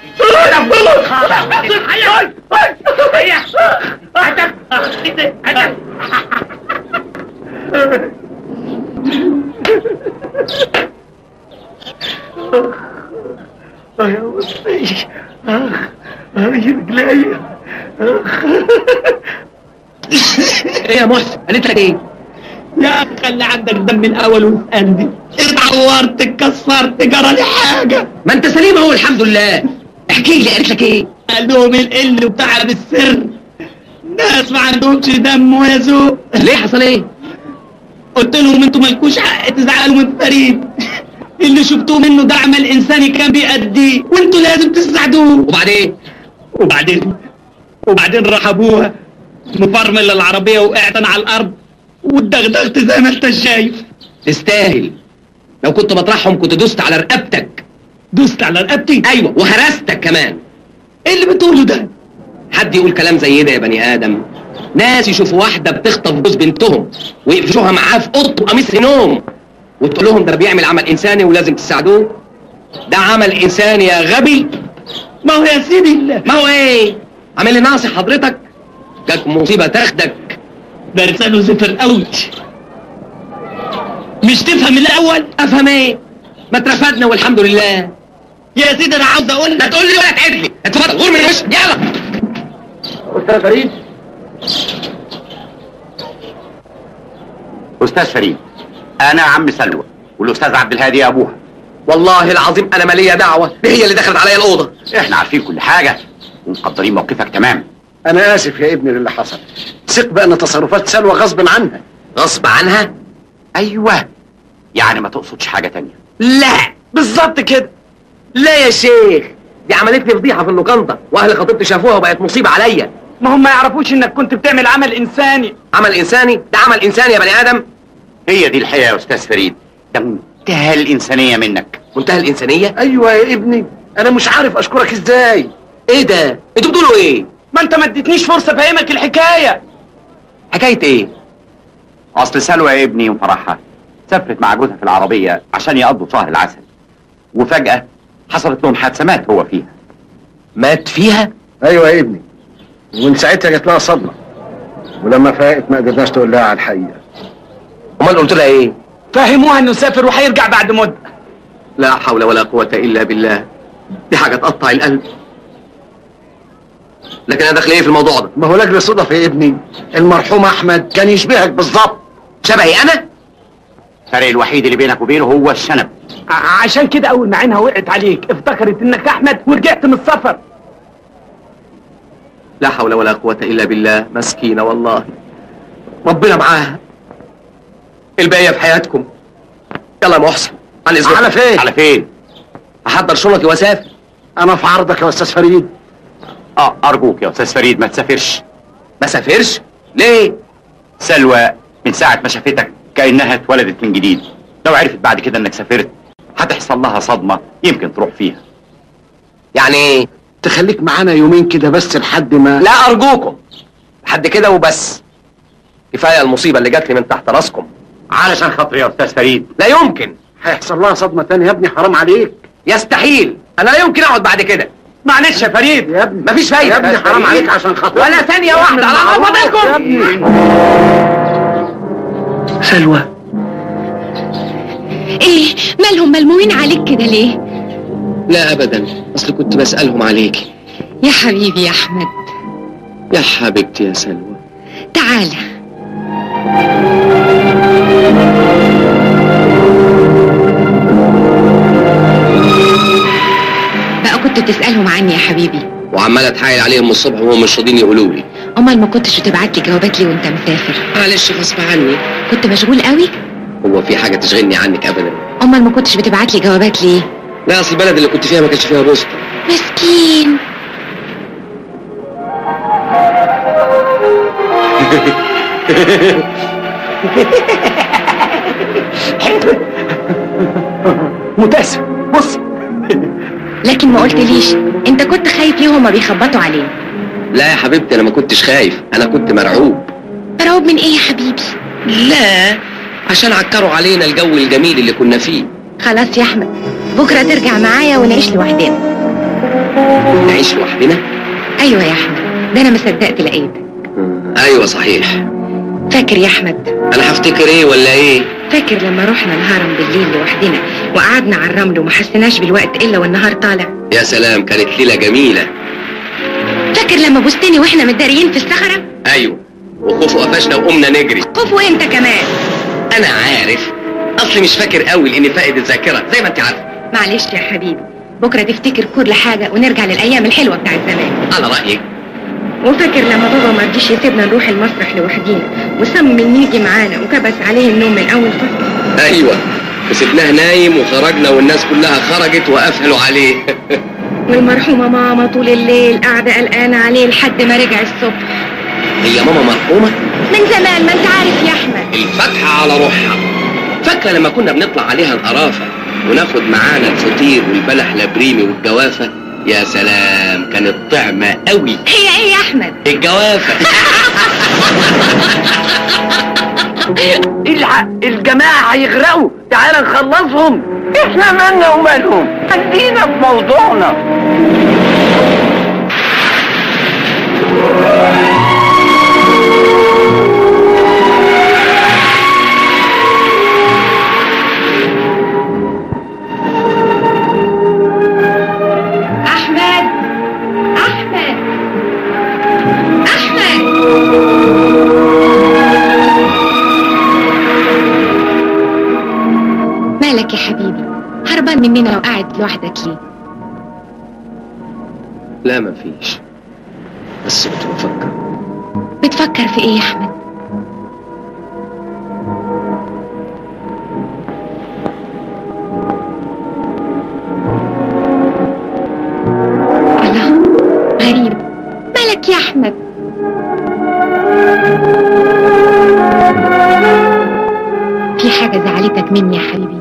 يا وصي اخ اخ رجلي ايه يا محسن قالت لك ايه يا اخي خلي عندك دم الاول واسالني اتعورت اتكسرت جرى لي حاجه ما انت سليم اهو الحمد لله احكي لي قالت لك ايه قال لهم القل وبتاع بالسر ناس ما عندهمش دم ولا ذوق ليه حصل ايه قلت لهم انتوا مالكوش حق تزعلوا من فريد اللي شفتوه منه ده عمل انساني كان بيأديه وانتوا لازم تساعدوه وبعدين وبعدين وبعدين راح ابوها مفرمل العربيه وقعت انا على الارض واتدغدغت زي ما انت شايف تستاهل لو كنت مطرحهم كنت دوست على رقبتك دوست على رقبتي ايوه وهرستك كمان ايه اللي بتقوله ده حد يقول كلام زي ده يا بني ادم ناس يشوفوا واحده بتخطف جوز بنتهم ويقفشوها معاه في اوضه وقميص نوم وتقول لهم ده بيعمل عمل انساني ولازم تساعدوه ده عمل انساني يا غبي ما هو يا سيدي ما هو ايه عامل لي ناصح حضرتك جاك مصيبه تاخدك ده لسانه زفر قوي مش تفهم الاول افهم ايه ما اترفدنا والحمد لله يا سيدي انا عاوز اقول لا لك تقول لي ولا تعد لي اتفضل غور من وشك يلا استاذ فريد استاذ فريد انا عم سلوى والاستاذ عبد الهادي ابوها والله العظيم انا ماليه دعوه دي هي اللي دخلت عليا الاوضه احنا عارفين كل حاجه ومقدرين موقفك تمام انا اسف يا ابني للي حصل ثق بان تصرفات سلوى غصب عنها غصب عنها ايوه يعني ما تقصدش حاجه تانية لا بالظبط كده لا يا شيخ دي عملت لي فضيحه في اللوكاندا واهل خطيبتي شافوها وبقت مصيبه عليا ما هم ما يعرفوش انك كنت بتعمل عمل انساني عمل انساني ده عمل انساني يا بني ادم هي دي الحقيقه يا استاذ فريد ده منتهى الانسانيه منك منتهى الانسانيه ايوه يا ابني انا مش عارف اشكرك ازاي ايه ده انتوا بتقولوا ايه ما انت ما اديتنيش فرصه افهمك الحكايه حكايه ايه اصل سلوى يا ابني وفرحها سافرت مع جوزها في العربيه عشان يقضوا شهر العسل وفجاه حصلت لهم حادثه مات هو فيها مات فيها ايوه يا ابني ومن ساعتها جات لها صدمه ولما فاقت ما قدرناش تقول لها على الحقيقه امال قلت لها ايه فهموها انه سافر وهيرجع بعد مده لا حول ولا قوه الا بالله دي حاجه تقطع القلب لكن انا داخل ايه في الموضوع ده ما هو لاجل صدف يا ابني المرحوم احمد كان يشبهك بالظبط شبهي انا الفرق الوحيد اللي بينك وبينه هو الشنب ع- عشان كده اول ما عينها وقعت عليك افتكرت انك احمد ورجعت من السفر لا حول ولا قوة إلا بالله مسكينة والله ربنا معاها الباقية في حياتكم يلا يا محسن على إذنك على فين على فين أحضر شنطي وأسافر انا في عرضك يا استاذ فريد اه ارجوك يا استاذ فريد ما تسافرش ما سافرش ليه سلوى من ساعة ما شافتك كأنها اتولدت من جديد لو عرفت بعد كده انك سافرت هتحصل لها صدمة يمكن تروح فيها يعني تخليك معانا يومين كده بس لحد ما لا ارجوكم لحد كده وبس كفايه المصيبه اللي جات لي من تحت راسكم علشان خاطري يا استاذ فريد لا يمكن هيحصل لها صدمة تانية يا ابني حرام عليك يستحيل انا لا يمكن اقعد بعد كده معلش يا فريد يا ابني مفيش فايده يا ابني حرام عليك عشان خاطر ولا ثانيه واحده على يا عظمتكم ابني سلوى ايه مالهم ملمومين عليك كده ليه لا ابدا اصل كنت بسالهم عليكي يا حبيبي يا احمد يا حبيبتي يا سلوى تعالى بقى كنت بتسألهم عني يا حبيبي وعمال اتحايل عليهم من الصبح وهم مش راضيين يقولوا لي امال ما كنتش بتبعت لي جوابات ليه وانت مسافر معلش غصب عني كنت مشغول قوي هو في حاجه تشغلني عنك ابدا امال ما كنتش بتبعت لي جوابات ليه لا اصل البلد اللي كنت فيها ما كانش فيها بوسطه مسكين متأسف بص لكن ما قلتليش انت كنت خايف ليه هما بيخبطوا عليه لا يا حبيبتي انا ما كنتش خايف انا كنت مرعوب مرعوب من ايه يا حبيبي لا عشان عكروا علينا الجو الجميل اللي كنا فيه خلاص يا احمد بكره ترجع معايا ونعيش لوحدنا نعيش لوحدنا ايوه يا احمد ده انا ما صدقت لقيتك ايوه صحيح فاكر يا احمد انا هفتكر ايه ولا ايه فاكر لما رحنا الهرم بالليل لوحدنا وقعدنا على الرمل وما حسيناش بالوقت الا والنهار طالع يا سلام كانت ليله جميله فاكر لما بوستني واحنا متداريين في الصخره ايوه وخوف قفشنا وقمنا نجري خوف وانت كمان انا عارف اصلي مش فاكر قوي لاني فاقد الذاكره زي ما انت عارفه معلش يا حبيبي بكره تفتكر كل حاجه ونرجع للايام الحلوه بتاعت زمان على رايك وفاكر لما بابا ما رضيش يسيبنا نروح المسرح لوحدينا وصمم يجي معانا وكبس عليه النوم من اول فصل ايوه وسبناه نايم وخرجنا والناس كلها خرجت وقفلوا عليه والمرحومه ماما طول الليل قاعده قلقانه عليه لحد ما رجع الصبح هي ماما مرحومه من زمان ما انت عارف يا احمد الفتحه على روحها فاكره لما كنا بنطلع عليها القرافه وناخد معانا الفطير والبلح لبريمي والجوافه يا سلام كانت طعمه قوي هي ايه يا احمد الجوافه الحق الجماعة هيغرقوا تعال نخلصهم احنا مالنا ومالهم خلينا في موضوعنا احمد احمد احمد مالك يا حبيبي هربان مننا وقاعد لوحدك ليه لا مفيش بس كنت بفكر بتفكر في ايه يا احمد الله غريب مالك يا احمد في حاجة زعلتك مني يا حبيبي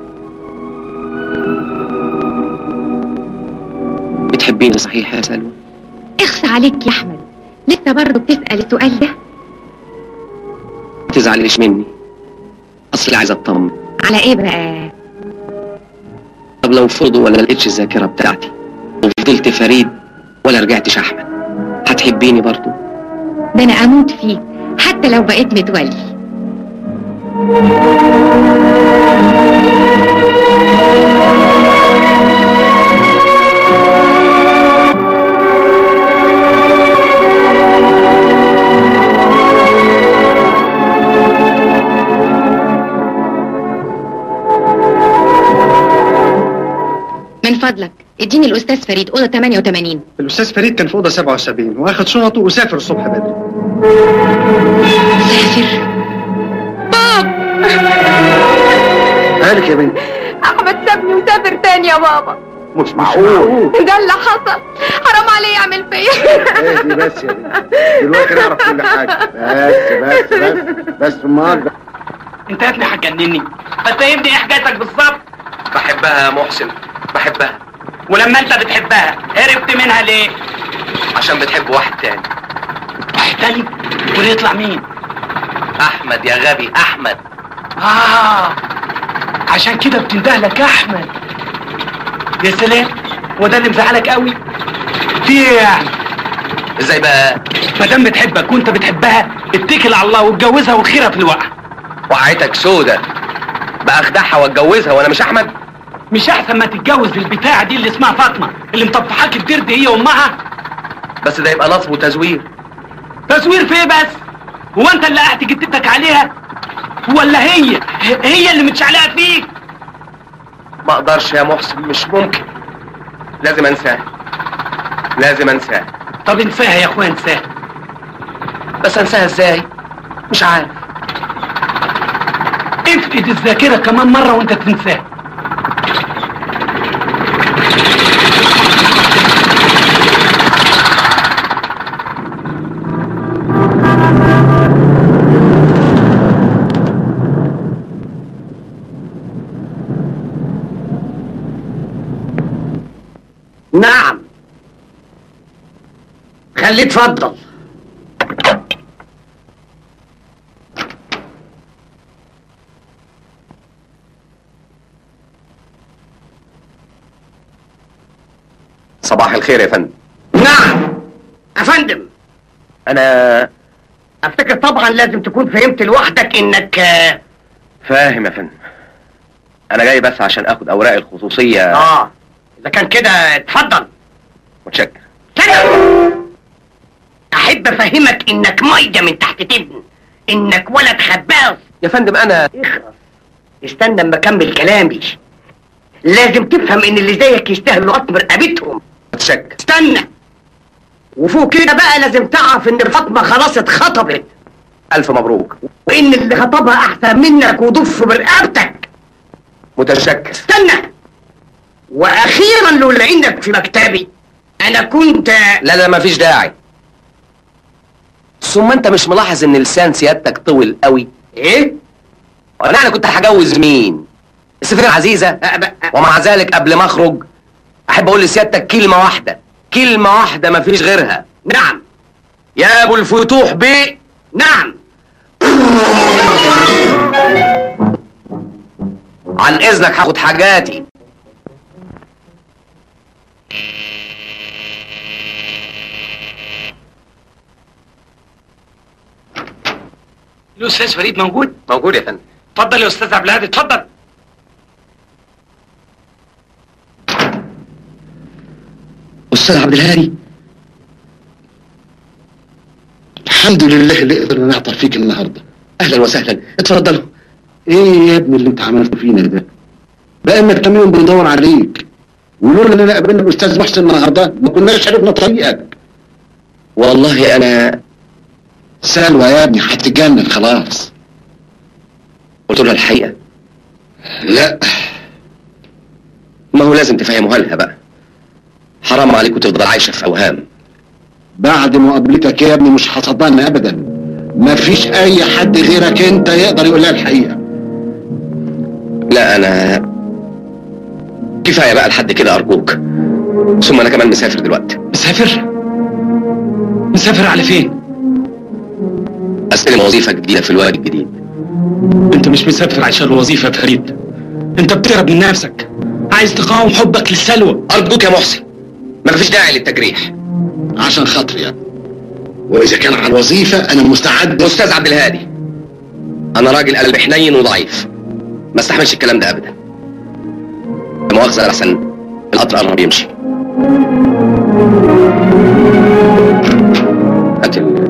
بتحبيني صحيح يا سلوى اخص عليك يا احمد لسه برضه بتسأل السؤال ده ما تزعليش مني اصلي عايز اطمن على ايه بقى طب لو فرضوا ولا لقيتش الذاكره بتاعتي وفضلت فريد ولا رجعتش احمد هتحبيني برضو ده انا اموت فيك حتى لو بقيت متولي من فضلك اديني الاستاذ فريد اوضه 88 الاستاذ فريد كان في اوضه 77 واخد شنطه وسافر الصبح بدري سافر باب مالك يا بنت احمد سابني وسافر تاني يا بابا مش معقول ده اللي حصل حرام عليه يعمل فيا اهدي بس يا بنت دلوقتي نعرف كل حاجه بس بس بس بس امال انت يا ابني هتجنني فاهمني ايه حكايتك بالظبط بحبها يا محسن بحبها ولما انت بتحبها هربت منها ليه عشان بتحب واحد تاني واحد تاني وده يطلع مين احمد يا غبي احمد اه عشان كده بتنده لك احمد يا سلام وده اللي مزعلك قوي في ايه يعني ازاي بقى ما دام بتحبك وانت بتحبها اتكل على الله واتجوزها وخيرها في الوقت وقعتك سودة بقى اخدعها واتجوزها وانا مش احمد مش احسن ما تتجوز البتاعه دي اللي اسمها فاطمه اللي مطفحاك الدرد هي وامها بس ده يبقى نصب وتزوير تصوير في ايه بس هو انت اللي قعدت جدتك عليها ولا هي هي اللي متشعلقه فيك ما اقدرش يا محسن مش ممكن لازم انساها لازم انساها طب انساها يا اخويا انساها بس انساها ازاي مش عارف افقد الذاكره كمان مره وانت تنساها نعم خليه اتفضل صباح الخير يا فندم نعم يا فندم انا افتكر طبعا لازم تكون فهمت لوحدك انك آه، فاهم يا فندم انا جاي بس عشان اخد اوراق الخصوصيه اه اذا كان كده اتفضل متشكر استنى احب افهمك انك مية من تحت تبن انك ولد خباص يا فندم انا اخرس استنى اما اكمل كلامي لازم تفهم ان اللي زيك يستاهلوا قطم رقبتهم متشكر استنى وفوق كده بقى لازم تعرف ان فاطمه خلاص اتخطبت الف مبروك وان اللي خطبها احسن منك وضف برقبتك متشكر استنى واخيرا لولا انك في مكتبي انا كنت لا لا مفيش داعي ثم انت مش ملاحظ ان لسان سيادتك طول قوي ايه وانا انا كنت هجوز مين السفينه عزيزه أه بقى- ومع ذلك قبل ما اخرج احب اقول لسيادتك كلمه واحده كلمه واحده مفيش غيرها نعم يا ابو الفتوح بيه نعم عن اذنك هاخد حاجاتي الاستاذ فريد موجود موجود يا فندم اتفضل يا استاذ عبد الهادي اتفضل استاذ عبد الهادي الحمد لله اللي قدرنا نعطر فيك النهارده اهلا وسهلا اتفضلوا ايه يا ابني اللي انت عملته فينا ده بقالنا كام يوم بندور عليك ولولا اننا قابلنا الاستاذ محسن النهارده ما كناش عرفنا طريقك والله انا سلوى يا ابني هتتجنن خلاص قلت له الحقيقه لا ما هو لازم تفهموها لها بقى حرام عليكم تفضل عايشه في اوهام بعد مقابلتك يا ابني مش هصدقنا ابدا مفيش اي حد غيرك انت يقدر يقول لها الحقيقه لا انا كفايه بقى لحد كده ارجوك ثم انا كمان مسافر دلوقتي مسافر مسافر على فين استلم وظيفه جديده في الوادي الجديد انت مش مسافر عشان الوظيفه يا فريد انت بتهرب من نفسك عايز تقاوم حبك للسلوى ارجوك يا محسن ما فيش داعي للتجريح عشان خاطري يا ابني واذا كان على الوظيفه انا مستعد استاذ عبد الهادي انا راجل قلب حنين وضعيف ما استحملش الكلام ده ابدا لا مؤاخذه احسن القطر قرب يمشي هات ال-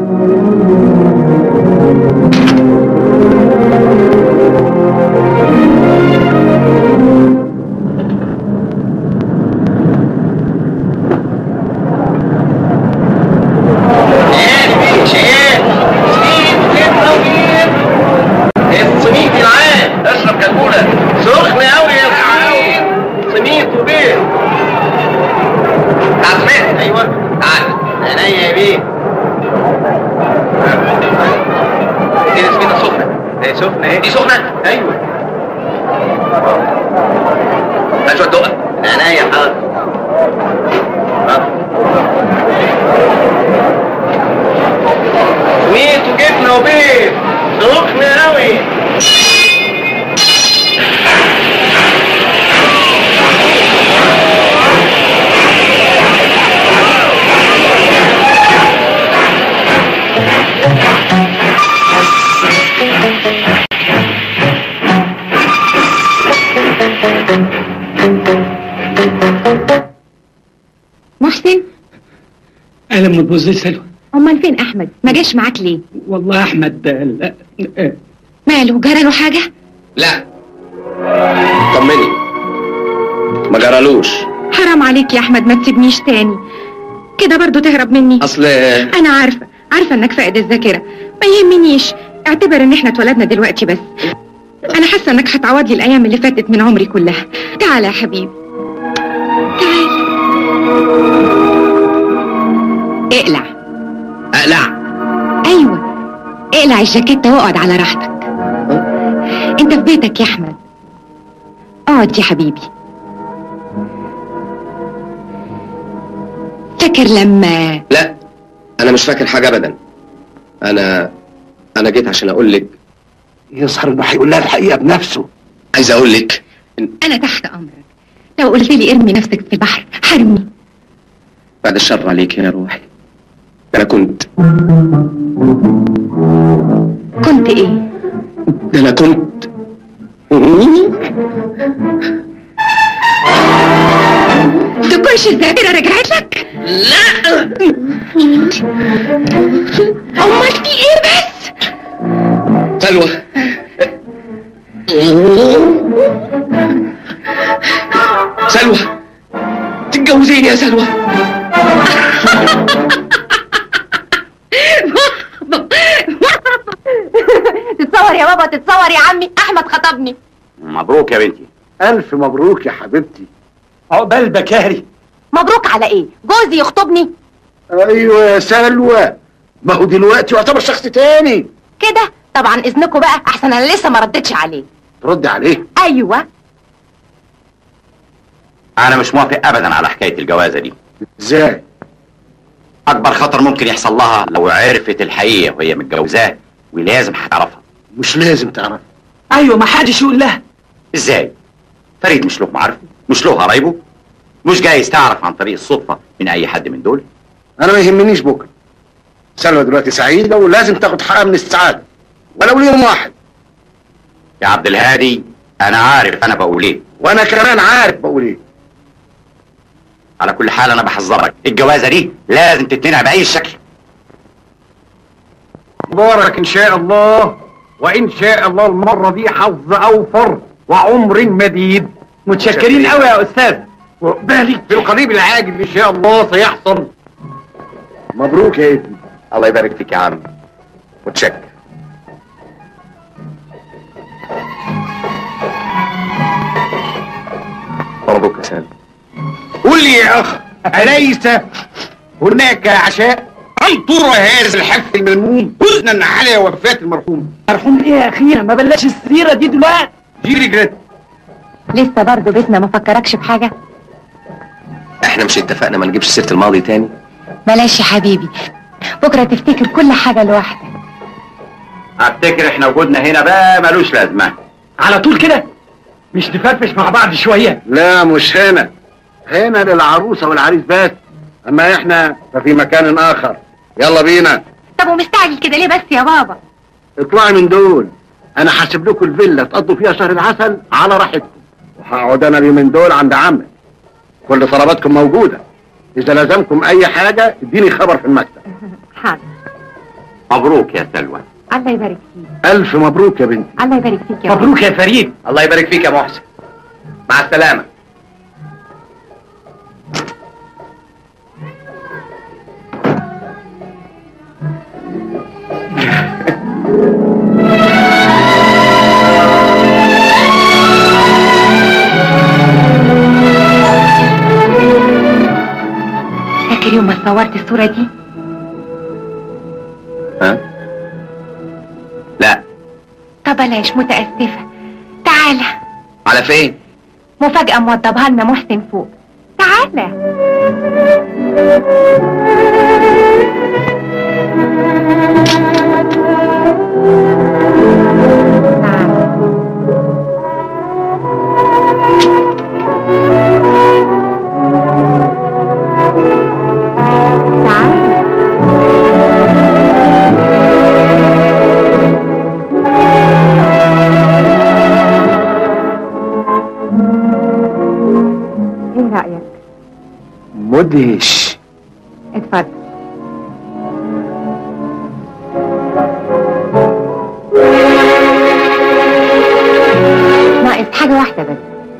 الصميت معاه اشرب كلمونه سخن قوي يا صميت وبيه دي نسبتها سخنة ايه سخنة ايه دي سخنة ايوه هات شوية دقة عينيا حاضر ميت وجبنة وبيض سخنة أوي محسن اهلا مدبوز سلوى امال فين احمد ما جاش معاك ليه والله احمد آه، لا، آه، ماله جرى له حاجه لا طمني ما جرالوش حرام عليك يا احمد ما تسيبنيش تاني كده برضو تهرب مني اصل انا عارفه عارفه انك فاقد الذاكره ما يهمنيش اعتبر ان احنا اتولدنا دلوقتي بس انا حاسه انك هتعوض لي الايام اللي فاتت من عمري كلها تعالى يا حبيبي تعالى اقلع اقلع ايوه اقلع الجاكيتة واقعد على راحتك انت في بيتك يا احمد اقعد يا حبيبي فاكر لما لا انا مش فاكر حاجه ابدا انا انا جيت عشان اقول لك يظهر انه هيقول لها الحقيقه بنفسه عايز اقول لك انا تحت امرك لو قلت لي ارمي نفسك في البحر حرمي بعد الشر عليك يا روحي انا كنت كنت ايه انا كنت تكونش الذاكرة رجعت لك لا امال في ايه بس سلوى سلوى تتجوزيني يا سلوى تتصور يا بابا تتصور يا عمي احمد خطبني مبروك يا بنتي الف مبروك يا حبيبتي عقبال بكاري مبروك على ايه جوزي يخطبني ايوه يا سلوى ما هو دلوقتي يعتبر شخص تاني كده طبعا اذنكم بقى احسن انا لسه ما ردتش عليه ترد عليه ايوه انا مش موافق ابدا على حكايه الجوازه دي ازاي اكبر خطر ممكن يحصل لها لو عرفت الحقيقه وهي متجوزاه ولازم هتعرفها مش لازم تعرف ايوه ما حدش يقول لها ازاي فريد مش له معارفه مش له قرايبه مش جايز تعرف عن طريق الصدفه من اي حد من دول انا ما يهمنيش بكره سلوى دلوقتي سعيده ولازم تاخد حقها من السعاده ولو ليوم واحد يا عبد الهادي انا عارف انا بقول ايه وانا كمان عارف بقول ايه على كل حال انا بحذرك الجوازه دي لازم تتمنع باي شكل مبارك ان شاء الله وان شاء الله المره دي حظ اوفر وعمر مديد متشكرين قوي يا استاذ وبالك في القريب العاجل ان شاء الله سيحصل مبروك يا ابني الله يبارك فيك يا عم متشكر مبروك يا سلوى قل لي يا اخ اليس هناك عشاء ام ترى هذا الحفل الملموم حزنا على وفاه المرحوم مرحوم ايه يا اخينا ما بلاش السيره دي دلوقتي دي رجلت لسه برضه بيتنا ما فكركش بحاجه احنا مش اتفقنا ما نجيبش سيره الماضي تاني بلاش يا حبيبي بكره تفتكر كل حاجه لوحدك افتكر احنا وجودنا هنا بقى ملوش لازمه على طول كده مش نفرفش مع بعض شويه لا مش هنا هنا للعروسه والعريس بس اما احنا ففي مكان اخر يلا بينا طب ومستعجل كده ليه بس يا بابا اطلعي من دول انا حاسب لكم الفيلا تقضوا فيها شهر العسل على راحتكم وهقعد انا اليومين دول عند عمك كل طلباتكم موجوده اذا لازمكم اي حاجه اديني خبر في المكتب حاضر مبروك يا سلوى الله يبارك فيك الف مبروك يا بنتي الله يبارك فيك يا بابا مبروك يا فريد الله يبارك فيك يا محسن مع السلامة فاكر يوم ما صورت الصوره دي ها لا طب بلاش متأسفة تعالى على فين مفاجأة موضبها لنا محسن فوق تعالى ايه رأيك؟ مدهش اتفضل ناقص حاجة واحدة بس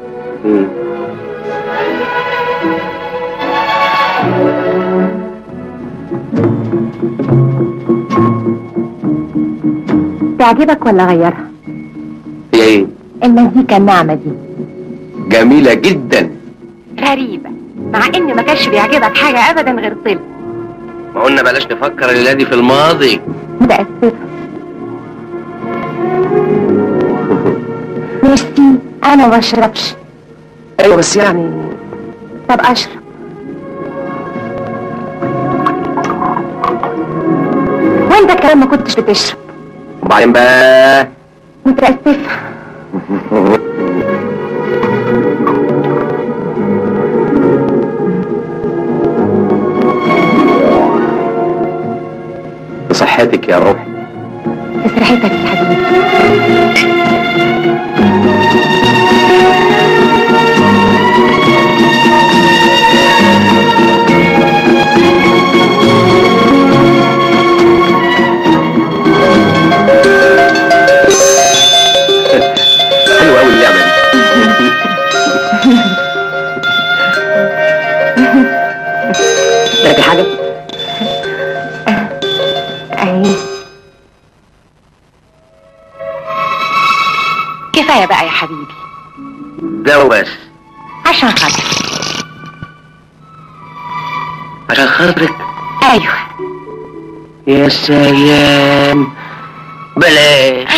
تعجبك ولا غيرها؟ هي ايه المزيكا الناعمة دي جميلة جدا غريبة مع ان ما كانش بيعجبك حاجة ابدا غير طلع ما قلنا بلاش نفكر الليلة دي في الماضي متأسفة ميرسي انا ما بشربش ايوه بس يعني طب اشرب وانت كمان ما كنتش بتشرب وبعدين بقى متأسفة بصحتك يا روحي بصحتك يا حبيبي حلوة قوي اللعبة دي تاكل حاجة اهي كفاية بقى يا حبيبي ده وبس عشان خاطر عشان خاطرك ايوه يا سلام بلاش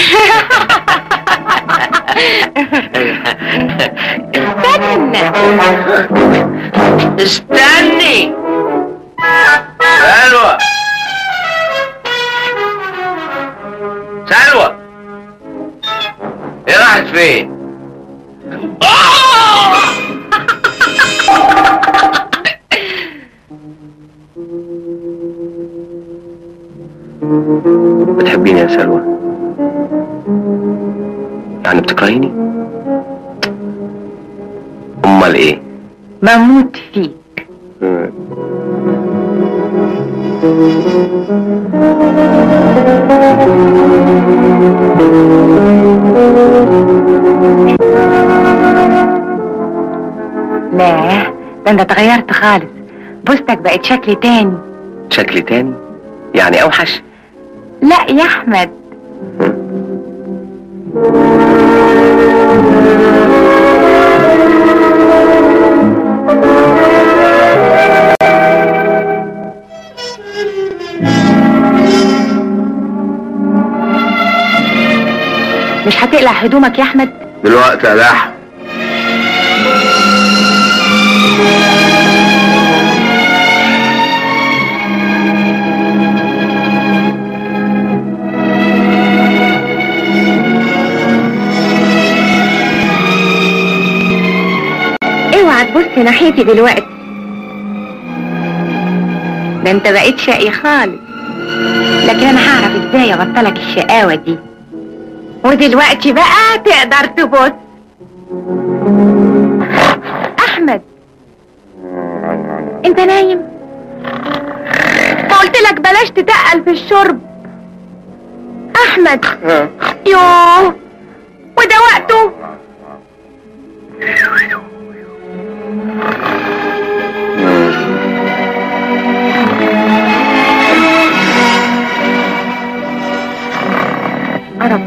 استنى استني سلوى سلوى ايه راحت فين؟ بتحبيني يا سلوى يعني بتكرهيني امال ايه بموت فيك لا ده انت اتغيرت خالص بوستك بقت شكل تاني شكل تاني يعني اوحش لا يا احمد مش هتقلع هدومك يا احمد دلوقتي يا لحم اوعى تبص ناحيتي دلوقتي ده انت بقيت شقي خالص لكن انا هعرف ازاي ابطلك الشقاوة دي ودلوقتي بقى تقدر تبص احمد انت نايم ما قلت لك بلاش تتقل في الشرب احمد يوه وده وقته قرب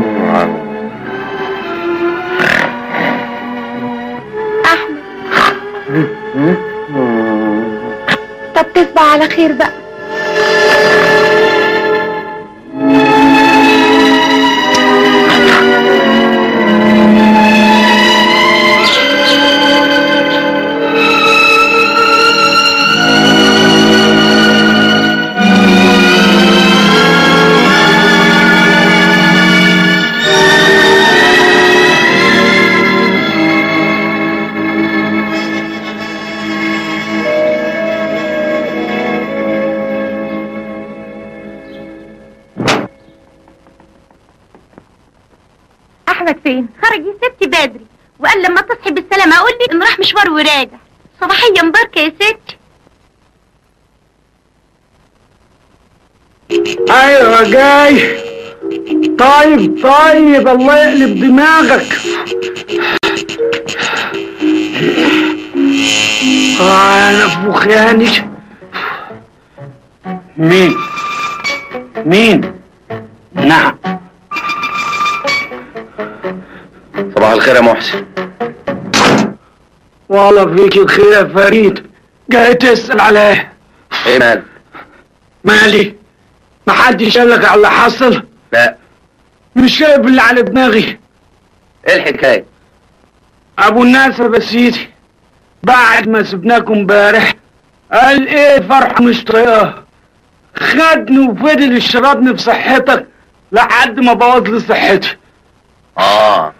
احمد على خير بقى احمد فين خرج يا ستي بدري وقال لما تصحي بالسلامة اقول لي انه راح مشوار وراجع صباحية مباركة يا ستي ايوه جاي طيب طيب الله يقلب دماغك آه انا في مخياني مين مين نعم صباح الخير يا محسن والله فيك الخير يا فريد جاي تسأل عليه ايه مال مالي محدش قال لك على اللي حصل لا مش شايف اللي على دماغي ايه الحكايه ابو الناس يا بسيتي بعد ما سبناكم امبارح قال ايه فرحة مش طايقاه خدني وفضل يشربني في صحتك لحد ما بوظ لي صحتي اه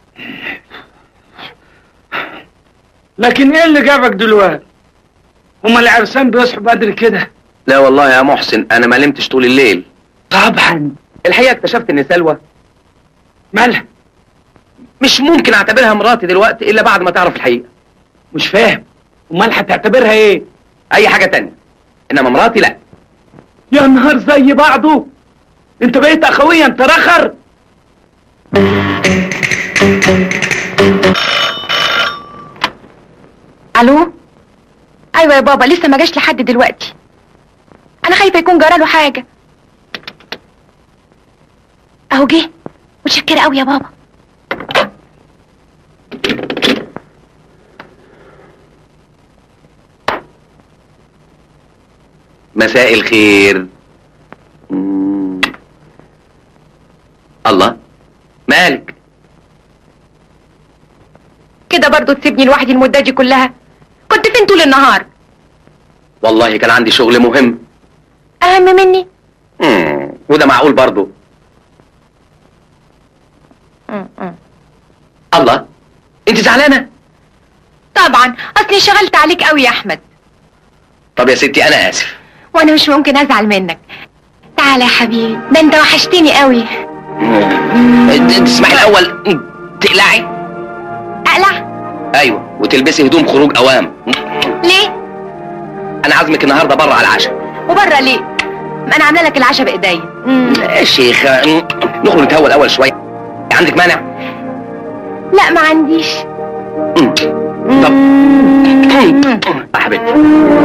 لكن ايه اللي جابك دلوقتي هما العرسان بيصحوا بدري كده لا والله يا محسن انا ما نمتش طول الليل طبعا الحقيقه اكتشفت ان سلوى مالها مش ممكن اعتبرها مراتي دلوقتي الا بعد ما تعرف الحقيقه مش فاهم امال هتعتبرها ايه اي حاجه تانية انما مراتي لا يا نهار زي بعضه انت بقيت اخويا انت رخر الو ايوه يا بابا لسه ما جاش لحد دلوقتي انا خايفه يكون جراله حاجه اهو جه متشكره قوي يا بابا مساء الخير مم. الله مالك كده برضو تسيبني لوحدي المده دي كلها كنت فين طول النهار والله كان عندي شغل مهم اهم مني مم. وده معقول برضو الله انت زعلانه طبعا اصلي انشغلت عليك قوي يا احمد طب يا ستي انا اسف وانا مش ممكن ازعل منك تعالى يا حبيبي ده انت وحشتني قوي مم. تسمحي الاول مم. تقلعي اقلع ايوه وتلبسي هدوم خروج اوام ليه انا عازمك النهارده بره على العشاء وبره ليه ما انا عامله لك العشاء بايديا يا شيخه مم. نخرج نتهوى الاول شويه عندك مانع لا ما عنديش طب يا حبيبتي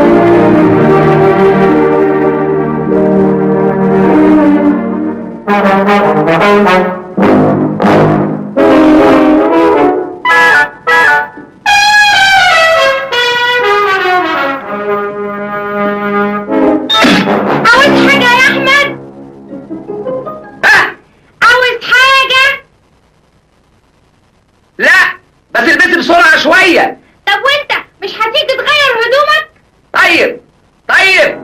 عاوز حاجة يا احمد عاوز حاجة لا بس البسي بسرعه شويه طب وانت مش هتيجي تغير هدومك طيب طيب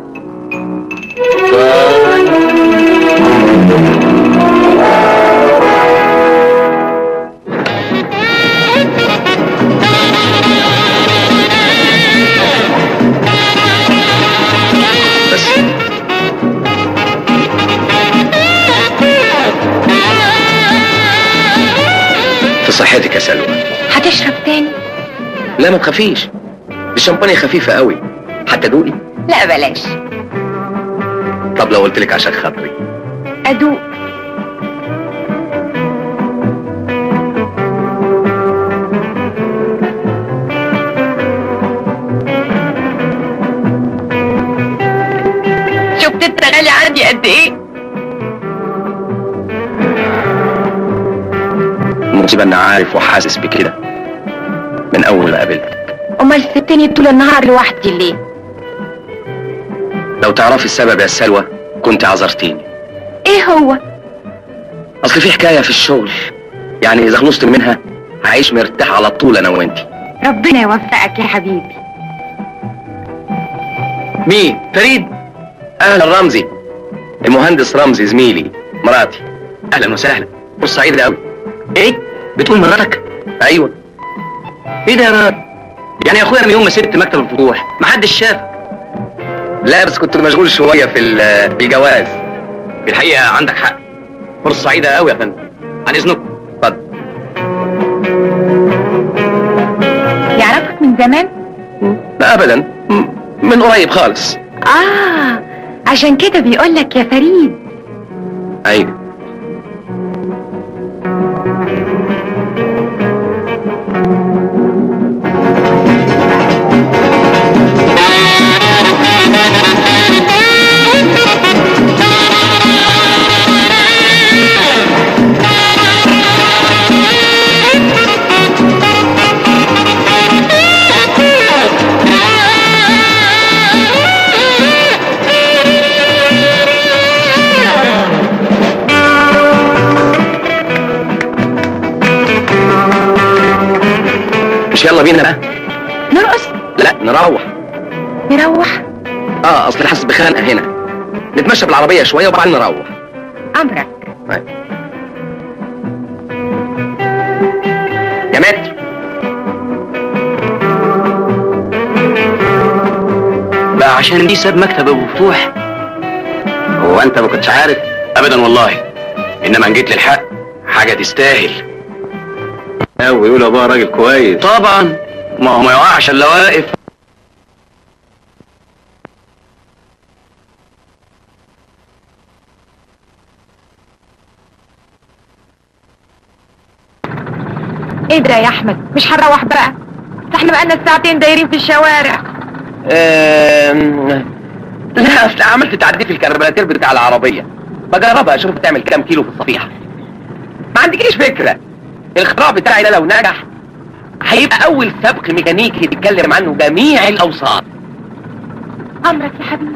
بس في صحتك يا سلوى هتشرب تاني لا ما تخافيش دي شمبانيا خفيفة قوي حتى دوقي لا بلاش طب لو قلت لك عشان خاطري ادوق شفت انت غالي عندي قد ايه المصيبة اني عارف وحاسس بكده من اول ما قابلتك امال سبتني طول النهار لوحدي ليه لو تعرفي السبب يا سلوى كنت عذرتيني ايه هو اصل في حكايه في الشغل يعني اذا خلصت منها هعيش مرتاح على طول انا وانتي ربنا يوفقك يا حبيبي مين فريد اهلا رمزي المهندس رمزي زميلي مراتي اهلا وسهلا بص سعيد قوي ايه بتقول مراتك ايوه ايه ده يا راجل يعني يا اخويا من يوم ما سبت مكتب الفتوح محدش شافك لا بس كنت مشغول شويه في ال- في الجواز في الحقيقه عندك حق فرصه سعيده قوي يا فندم عن اذنكم اتفضل يعرفك من زمان لا ابدا م- من قريب خالص اه عشان كده بيقول لك يا فريد ايوه مش يلا بينا بقى نرقص لا نروح نروح اه اصل حاسس بخنقه هنا نتمشى بالعربيه شويه وبعدين نروح امرك طيب. يا متر بقى عشان دي ساب مكتب ابو فتوح هو انت ما كنتش عارف ابدا والله انما ان جيت للحق حاجه تستاهل قوي يقول ابوها راجل كويس طبعا ما هو ما يقعش الا واقف ايه ده يا احمد مش هنروح بقى ده احنا بقالنا ساعتين دايرين في الشوارع أم... لا اصل عملت تعديل في الكربراتير بتاع العربيه بجربها اشوف بتعمل كام كيلو في الصفيحه ما عندكيش فكره الاختراع بتاعي ده لو نجح هيبقى اول سبق ميكانيكي يتكلم عنه جميع الاوساط امرك يا حبيبي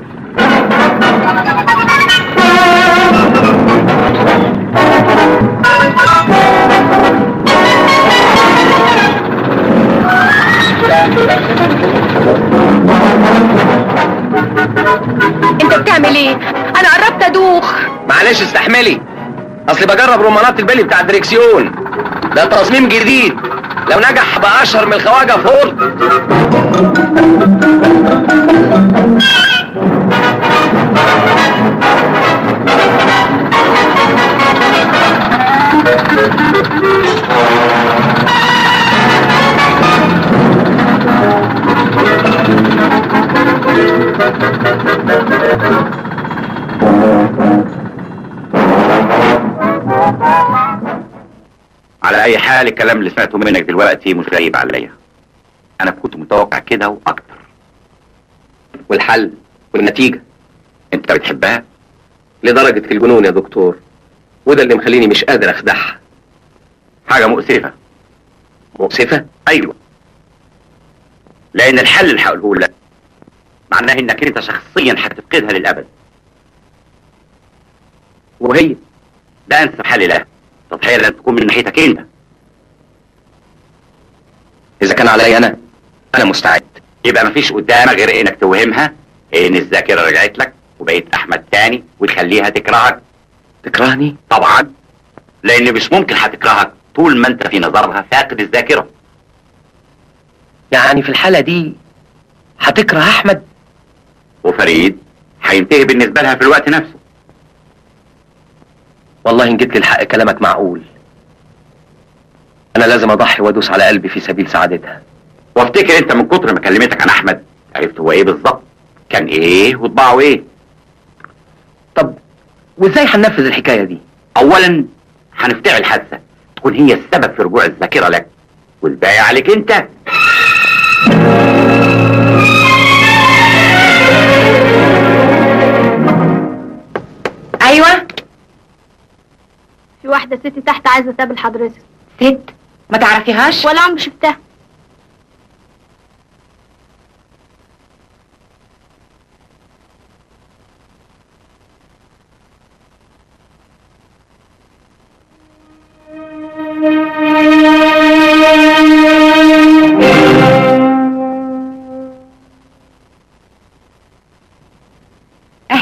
انت بتعمل ايه انا قربت ادوخ معلش استحملي اصل بجرب رومانات البلي بتاع الدريكسيون ده تصميم جديد لو نجح هبقى اشهر من الخواجه فوق على اي حال الكلام اللي سمعته منك دلوقتي مش غريب عليا انا كنت متوقع كده واكتر والحل والنتيجه انت بتحبها لدرجه الجنون يا دكتور وده اللي مخليني مش قادر اخدعها حاجه مؤسفه مؤسفه ايوه لان الحل اللي هقوله لك معناه انك انت شخصيا هتفقدها للابد وهي ده انسب حل لها تضحيه لازم تكون من ناحيتك انت اذا كان عليا انا انا مستعد يبقى مفيش قدامك غير انك توهمها ان الذاكره رجعت لك وبقيت احمد تاني وتخليها تكرهك تكرهني طبعا لان مش ممكن هتكرهك طول ما انت في نظرها فاقد الذاكره يعني في الحاله دي هتكره احمد وفريد هينتهي بالنسبه لها في الوقت نفسه والله ان جيت للحق كلامك معقول انا لازم اضحي وادوس على قلبي في سبيل سعادتها وافتكر انت من كتر ما كلمتك عن احمد عرفت هو ايه بالظبط كان ايه وطباعه ايه طب وازاي هننفذ الحكايه دي اولا هنفتعل حادثه تكون هي السبب في رجوع الذاكره لك والباقي عليك انت ايوه في واحدة ست تحت عايزة تقابل حضرتك ست ما تعرفيهاش ولا عمري شفتها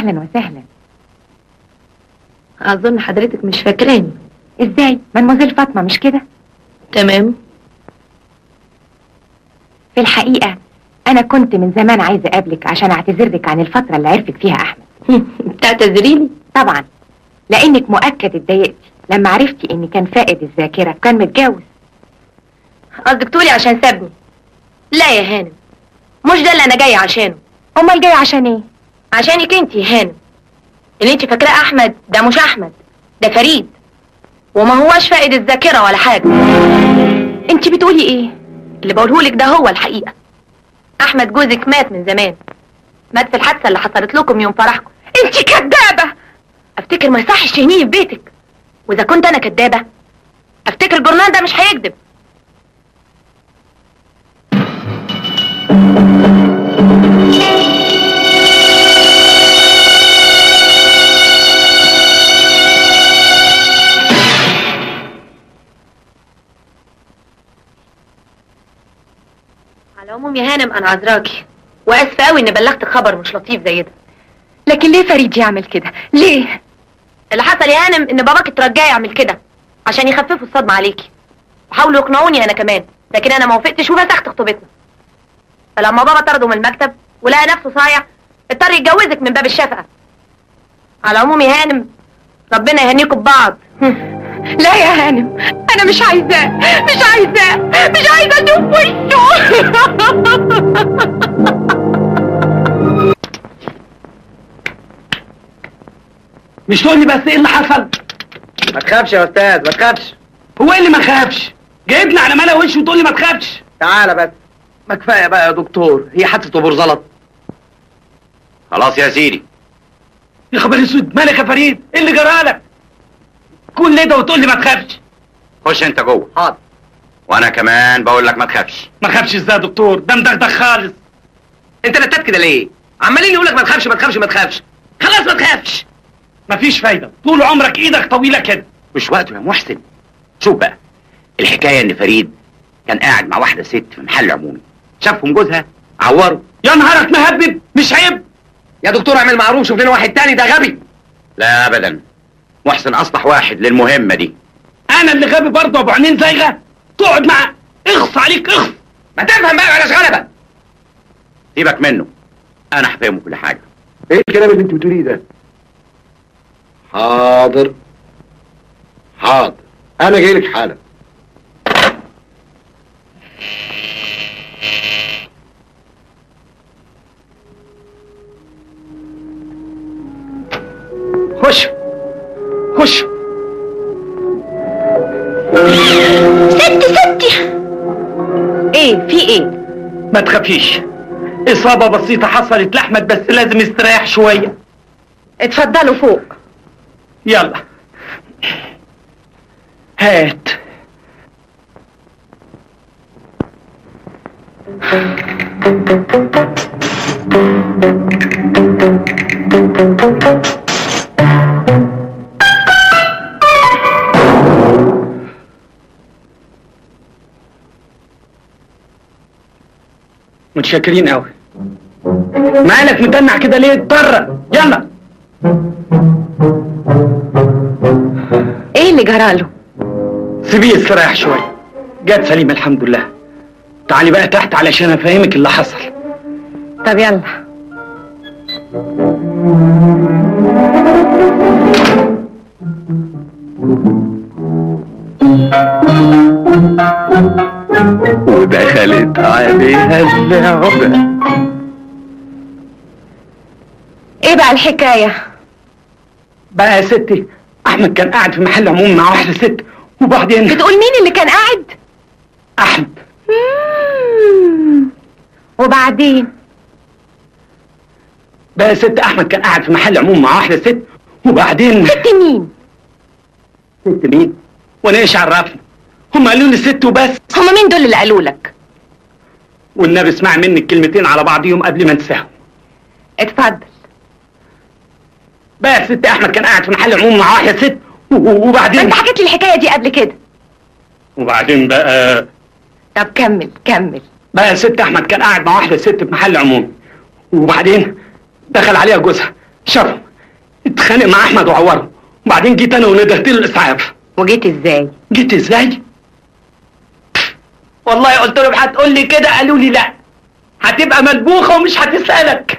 اهلا وسهلا اظن حضرتك مش فاكراني ازاي مدموزيل فاطمه مش كده تمام في الحقيقه انا كنت من زمان عايزه اقابلك عشان اعتذر لك عن الفتره اللي عرفك فيها احمد بتعتذريلي طبعا لانك مؤكد اتضايقتي لما عرفتي ان كان فائد الذاكره وكان متجوز قصدك تقولي عشان سابني لا يا هانم مش ده اللي انا جاي عشانه امال جاي عشان ايه عشانك انت يا هانم اللي انت فاكراه احمد ده مش احمد ده فريد وما هوش فائد الذاكره ولا حاجه انت بتقولي ايه اللي بقولهولك ده هو الحقيقه احمد جوزك مات من زمان مات في الحادثه اللي حصلت لكم يوم فرحكم انت كدابه افتكر ما يصحش تهنيني في بيتك واذا كنت انا كدابه افتكر الجورنال ده مش هيكذب على العموم يا هانم انا عذراكي واسفه قوي اني بلغتك خبر مش لطيف زي ده لكن ليه فريد يعمل كده ليه اللي حصل يا هانم ان باباك اترجاه يعمل كده عشان يخففوا الصدمه عليكي وحاولوا يقنعوني انا كمان لكن انا ما وافقتش وفسخت خطوبتنا فلما بابا طرده من المكتب ولقى نفسه صايع اضطر يتجوزك من باب الشفقه على العموم يا هانم ربنا يهنيكم ببعض لا يا هانم انا مش عايزاه مش عايزاه مش عايزه اشوف وشه مش تقول لي بس ايه اللي حصل ما تخافش يا استاذ ما تخافش هو ايه اللي ما خافش جايبني على ملا وش وتقول لي ما تخافش تعالى بس ما كفايه بقى يا دكتور هي حادثه برزلط خلاص يا سيدي يا خبر اسود مالك يا فريد ايه اللي جرالك كل ده وتقول لي ما تخافش خش انت جوه حاضر وانا كمان بقول لك ما تخافش ما تخافش ازاي يا دكتور ده مدغدغ خالص انت نتات كده ليه عمالين يقول لك ما تخافش ما تخافش ما تخافش خلاص ما تخافش مفيش فايده طول عمرك ايدك طويله كده مش وقته يا محسن شوف بقى الحكايه ان فريد كان قاعد مع واحده ست في محل عمومي شافهم جوزها عوروا يا نهارك مهبب مش عيب يا دكتور اعمل معروف شوف لنا واحد تاني ده غبي لا ابدا محسن اصلح واحد للمهمه دي انا اللي غبي برضه ابو عينين زيغه تقعد مع اخص عليك اخص ما تفهم بقى ولا غلبه سيبك منه انا هفهمه كل حاجه ايه الكلام اللي انت بتقوليه ده حاضر حاضر انا جاي لك حالا خش خش ستي ستي ايه في ايه ما تخافيش اصابه بسيطه حصلت لاحمد بس لازم يستريح شويه اتفضلوا فوق يلا هات متشكرين قوي مالك متنع كده ليه اتطرق يلا ايه اللي جراله سيبيه يستريح شويه جت سليم الحمد لله تعالي بقى تحت علشان افهمك اللي حصل طب يلا ودخلت عليها اللعبه ايه بقى الحكايه بقى يا ستي احمد كان قاعد في محل عمومي مع واحده ست وبعدين بتقول مين اللي كان قاعد احمد مم. وبعدين بقى يا ست احمد كان قاعد في محل عمومي مع واحده ست وبعدين ست مين ست مين وانا ايش عرفني هم قالوا لي ست وبس هما مين دول اللي قالوا لك والنبي اسمع مني الكلمتين على بعضيهم قبل ما انساهم اتفضل بقى يا ست احمد كان قاعد في محل عمومي مع واحده ست و- و- وبعدين انت حكيت لي الحكايه دي قبل كده وبعدين بقى طب كمل كمل بقى يا ست احمد كان قاعد مع واحده ست في محل عمومي وبعدين دخل عليها جوزها شافه اتخانق مع احمد وعوره وبعدين جيت انا وندهت له الاسعاف وجيت ازاي جيت ازاي والله قلت لهم هتقول لي كده قالوا لي لا هتبقى مدبوخه ومش هتسالك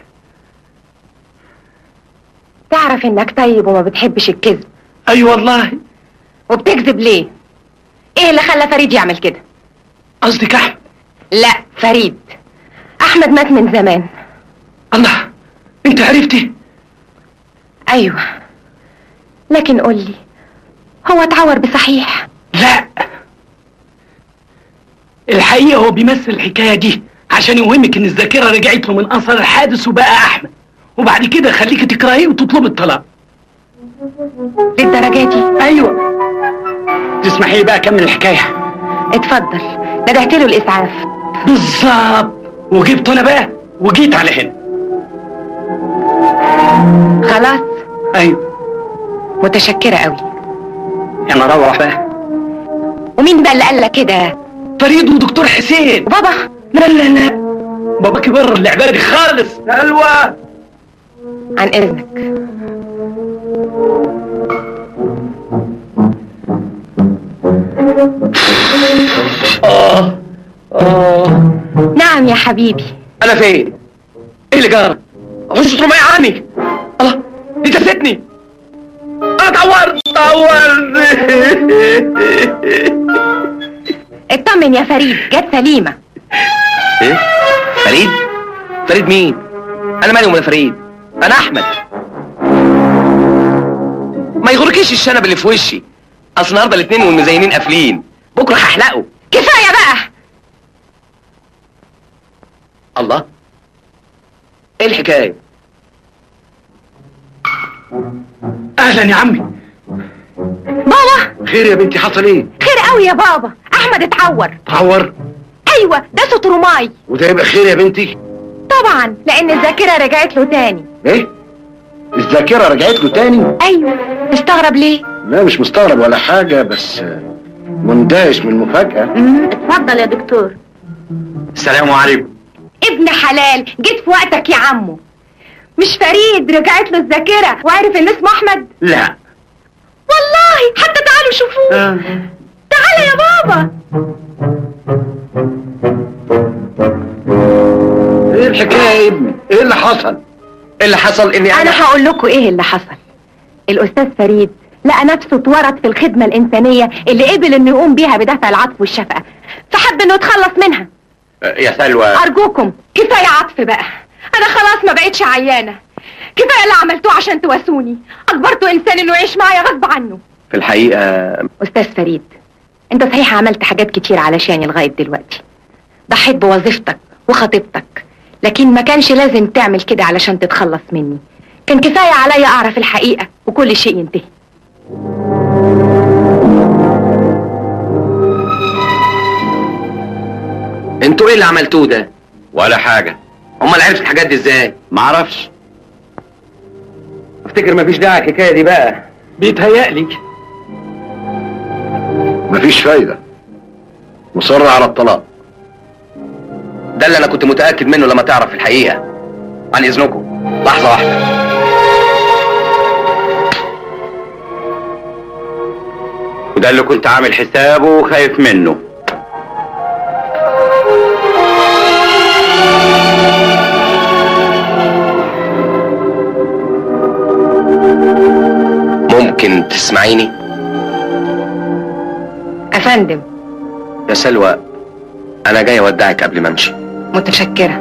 تعرف انك طيب وما بتحبش الكذب اي أيوة والله وبتكذب ليه ايه اللي خلى فريد يعمل كده قصدك احمد لا فريد احمد مات من زمان الله انت عرفتي ايوه لكن قولي هو اتعور بصحيح لا الحقيقه هو بيمثل الحكايه دي عشان يوهمك ان الذاكره رجعت له من اثر الحادث وبقى احمد وبعد كده خليكي تكرهيه وتطلبي الطلاق للدرجه دي ايوه تسمحي لي بقى اكمل الحكايه اتفضل ندهت له الاسعاف بالظبط وجبته انا بقى وجيت على هنا خلاص ايوه متشكره قوي انا روح بقى ومين بقى اللي قال لك كده فريد ودكتور حسين وبابا لا لا لا بابا كبر اللعبه دي خالص سلوى عن اذنك اه اه نعم يا حبيبي انا فين ايه اللي جرى خش ترمي عني الله دي تفتني انا اتعورت اتعورت اطمن يا فريد جت سليمه ايه فريد فريد مين انا مالي ومال فريد انا احمد ما يغركيش الشنب اللي في وشي اصل النهارده الاثنين والمزينين قافلين بكره هحلقوا كفايه بقى الله ايه الحكايه اهلا يا عمي بابا خير يا بنتي حصل ايه خير قوي يا بابا احمد اتعور تعور ايوه ده صوت رماي وده يبقى خير يا بنتي طبعا لان الذاكره رجعت له تاني ايه الذاكره رجعت له تاني ايوه تستغرب ليه لا مش مستغرب ولا حاجه بس مندهش من المفاجاه اتفضل يا دكتور السلام عليكم ابن حلال جيت في وقتك يا عمو مش فريد رجعت له الذاكره وعرف ان اسمه احمد لا والله حتى تعالوا شوفوه تعالى يا بابا ايه الحكايه يا ابني ايه اللي حصل ايه اللي حصل اني انا, انا هقول لكم ايه اللي حصل الاستاذ فريد لقى نفسه اتورط في الخدمه الانسانيه اللي قبل انه يقوم بيها بدافع العطف والشفقه فحب انه يتخلص منها يا سلوى ارجوكم كفايه عطف بقى انا خلاص ما بقتش عيانه كفايه اللي عملتوه عشان تواسوني اجبرتوا انسان انه يعيش معايا غصب عنه في الحقيقه استاذ فريد انت صحيح عملت حاجات كتير علشاني لغايه دلوقتي ضحيت بوظيفتك وخطيبتك لكن ما كانش لازم تعمل كده علشان تتخلص مني كان كفايه عليا اعرف الحقيقه وكل شيء ينتهي انتوا ايه اللي عملتوه ده ولا حاجه امال عرفت الحاجات دي ازاي معرفش افتكر مفيش داعي الحكايه دي بقى بيتهيألي مفيش فايده مصر على الطلاق ده اللي انا كنت متاكد منه لما تعرف الحقيقه عن اذنكم لحظه واحده وده اللي كنت عامل حسابه وخايف منه ممكن تسمعيني افندم يا سلوى انا جاي اودعك قبل ما امشي متشكره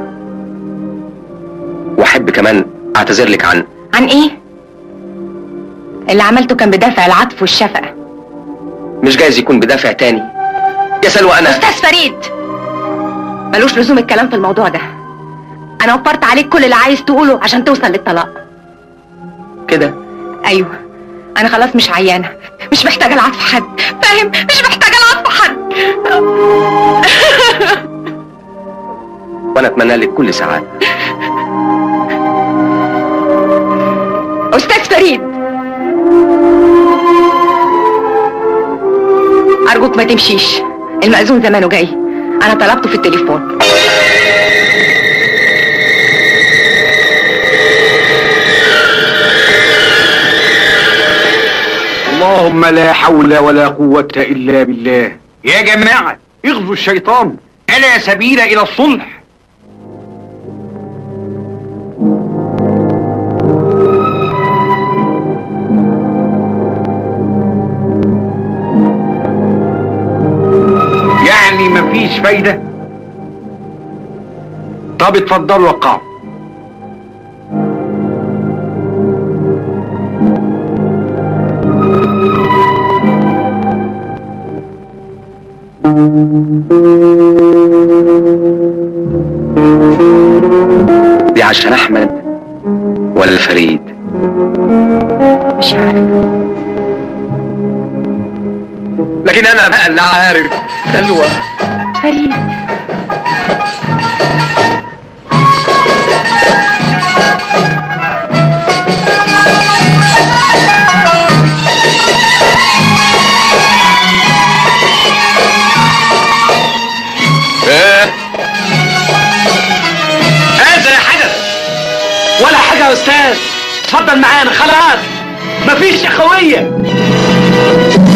واحب كمان اعتذر لك عن عن ايه اللي عملته كان بدافع العطف والشفقه مش جايز يكون بدافع تاني يا سلوى انا استاذ فريد ملوش لزوم الكلام في الموضوع ده انا وفرت عليك كل اللي عايز تقوله عشان توصل للطلاق كده ايوه انا خلاص مش عيانه مش محتاجه العطف حد فاهم مش محتاجه العطف حد وانا اتمنى لك كل سعاده استاذ فريد ارجوك ما تمشيش المأذون زمانه جاي انا طلبته في التليفون اللهم لا حول ولا قوة إلا بالله يا جماعة اغزوا الشيطان ألا سبيل إلى الصلح يعني مفيش فايدة طب اتفضلوا وقعوا دي عشان احمد ولا فريد مش عارفه لكن انا بقى اللي عارف سلوى فريد ايه هذا يا حدث ولا حاجة يا أستاذ اتفضل معانا خلاص مفيش أخوية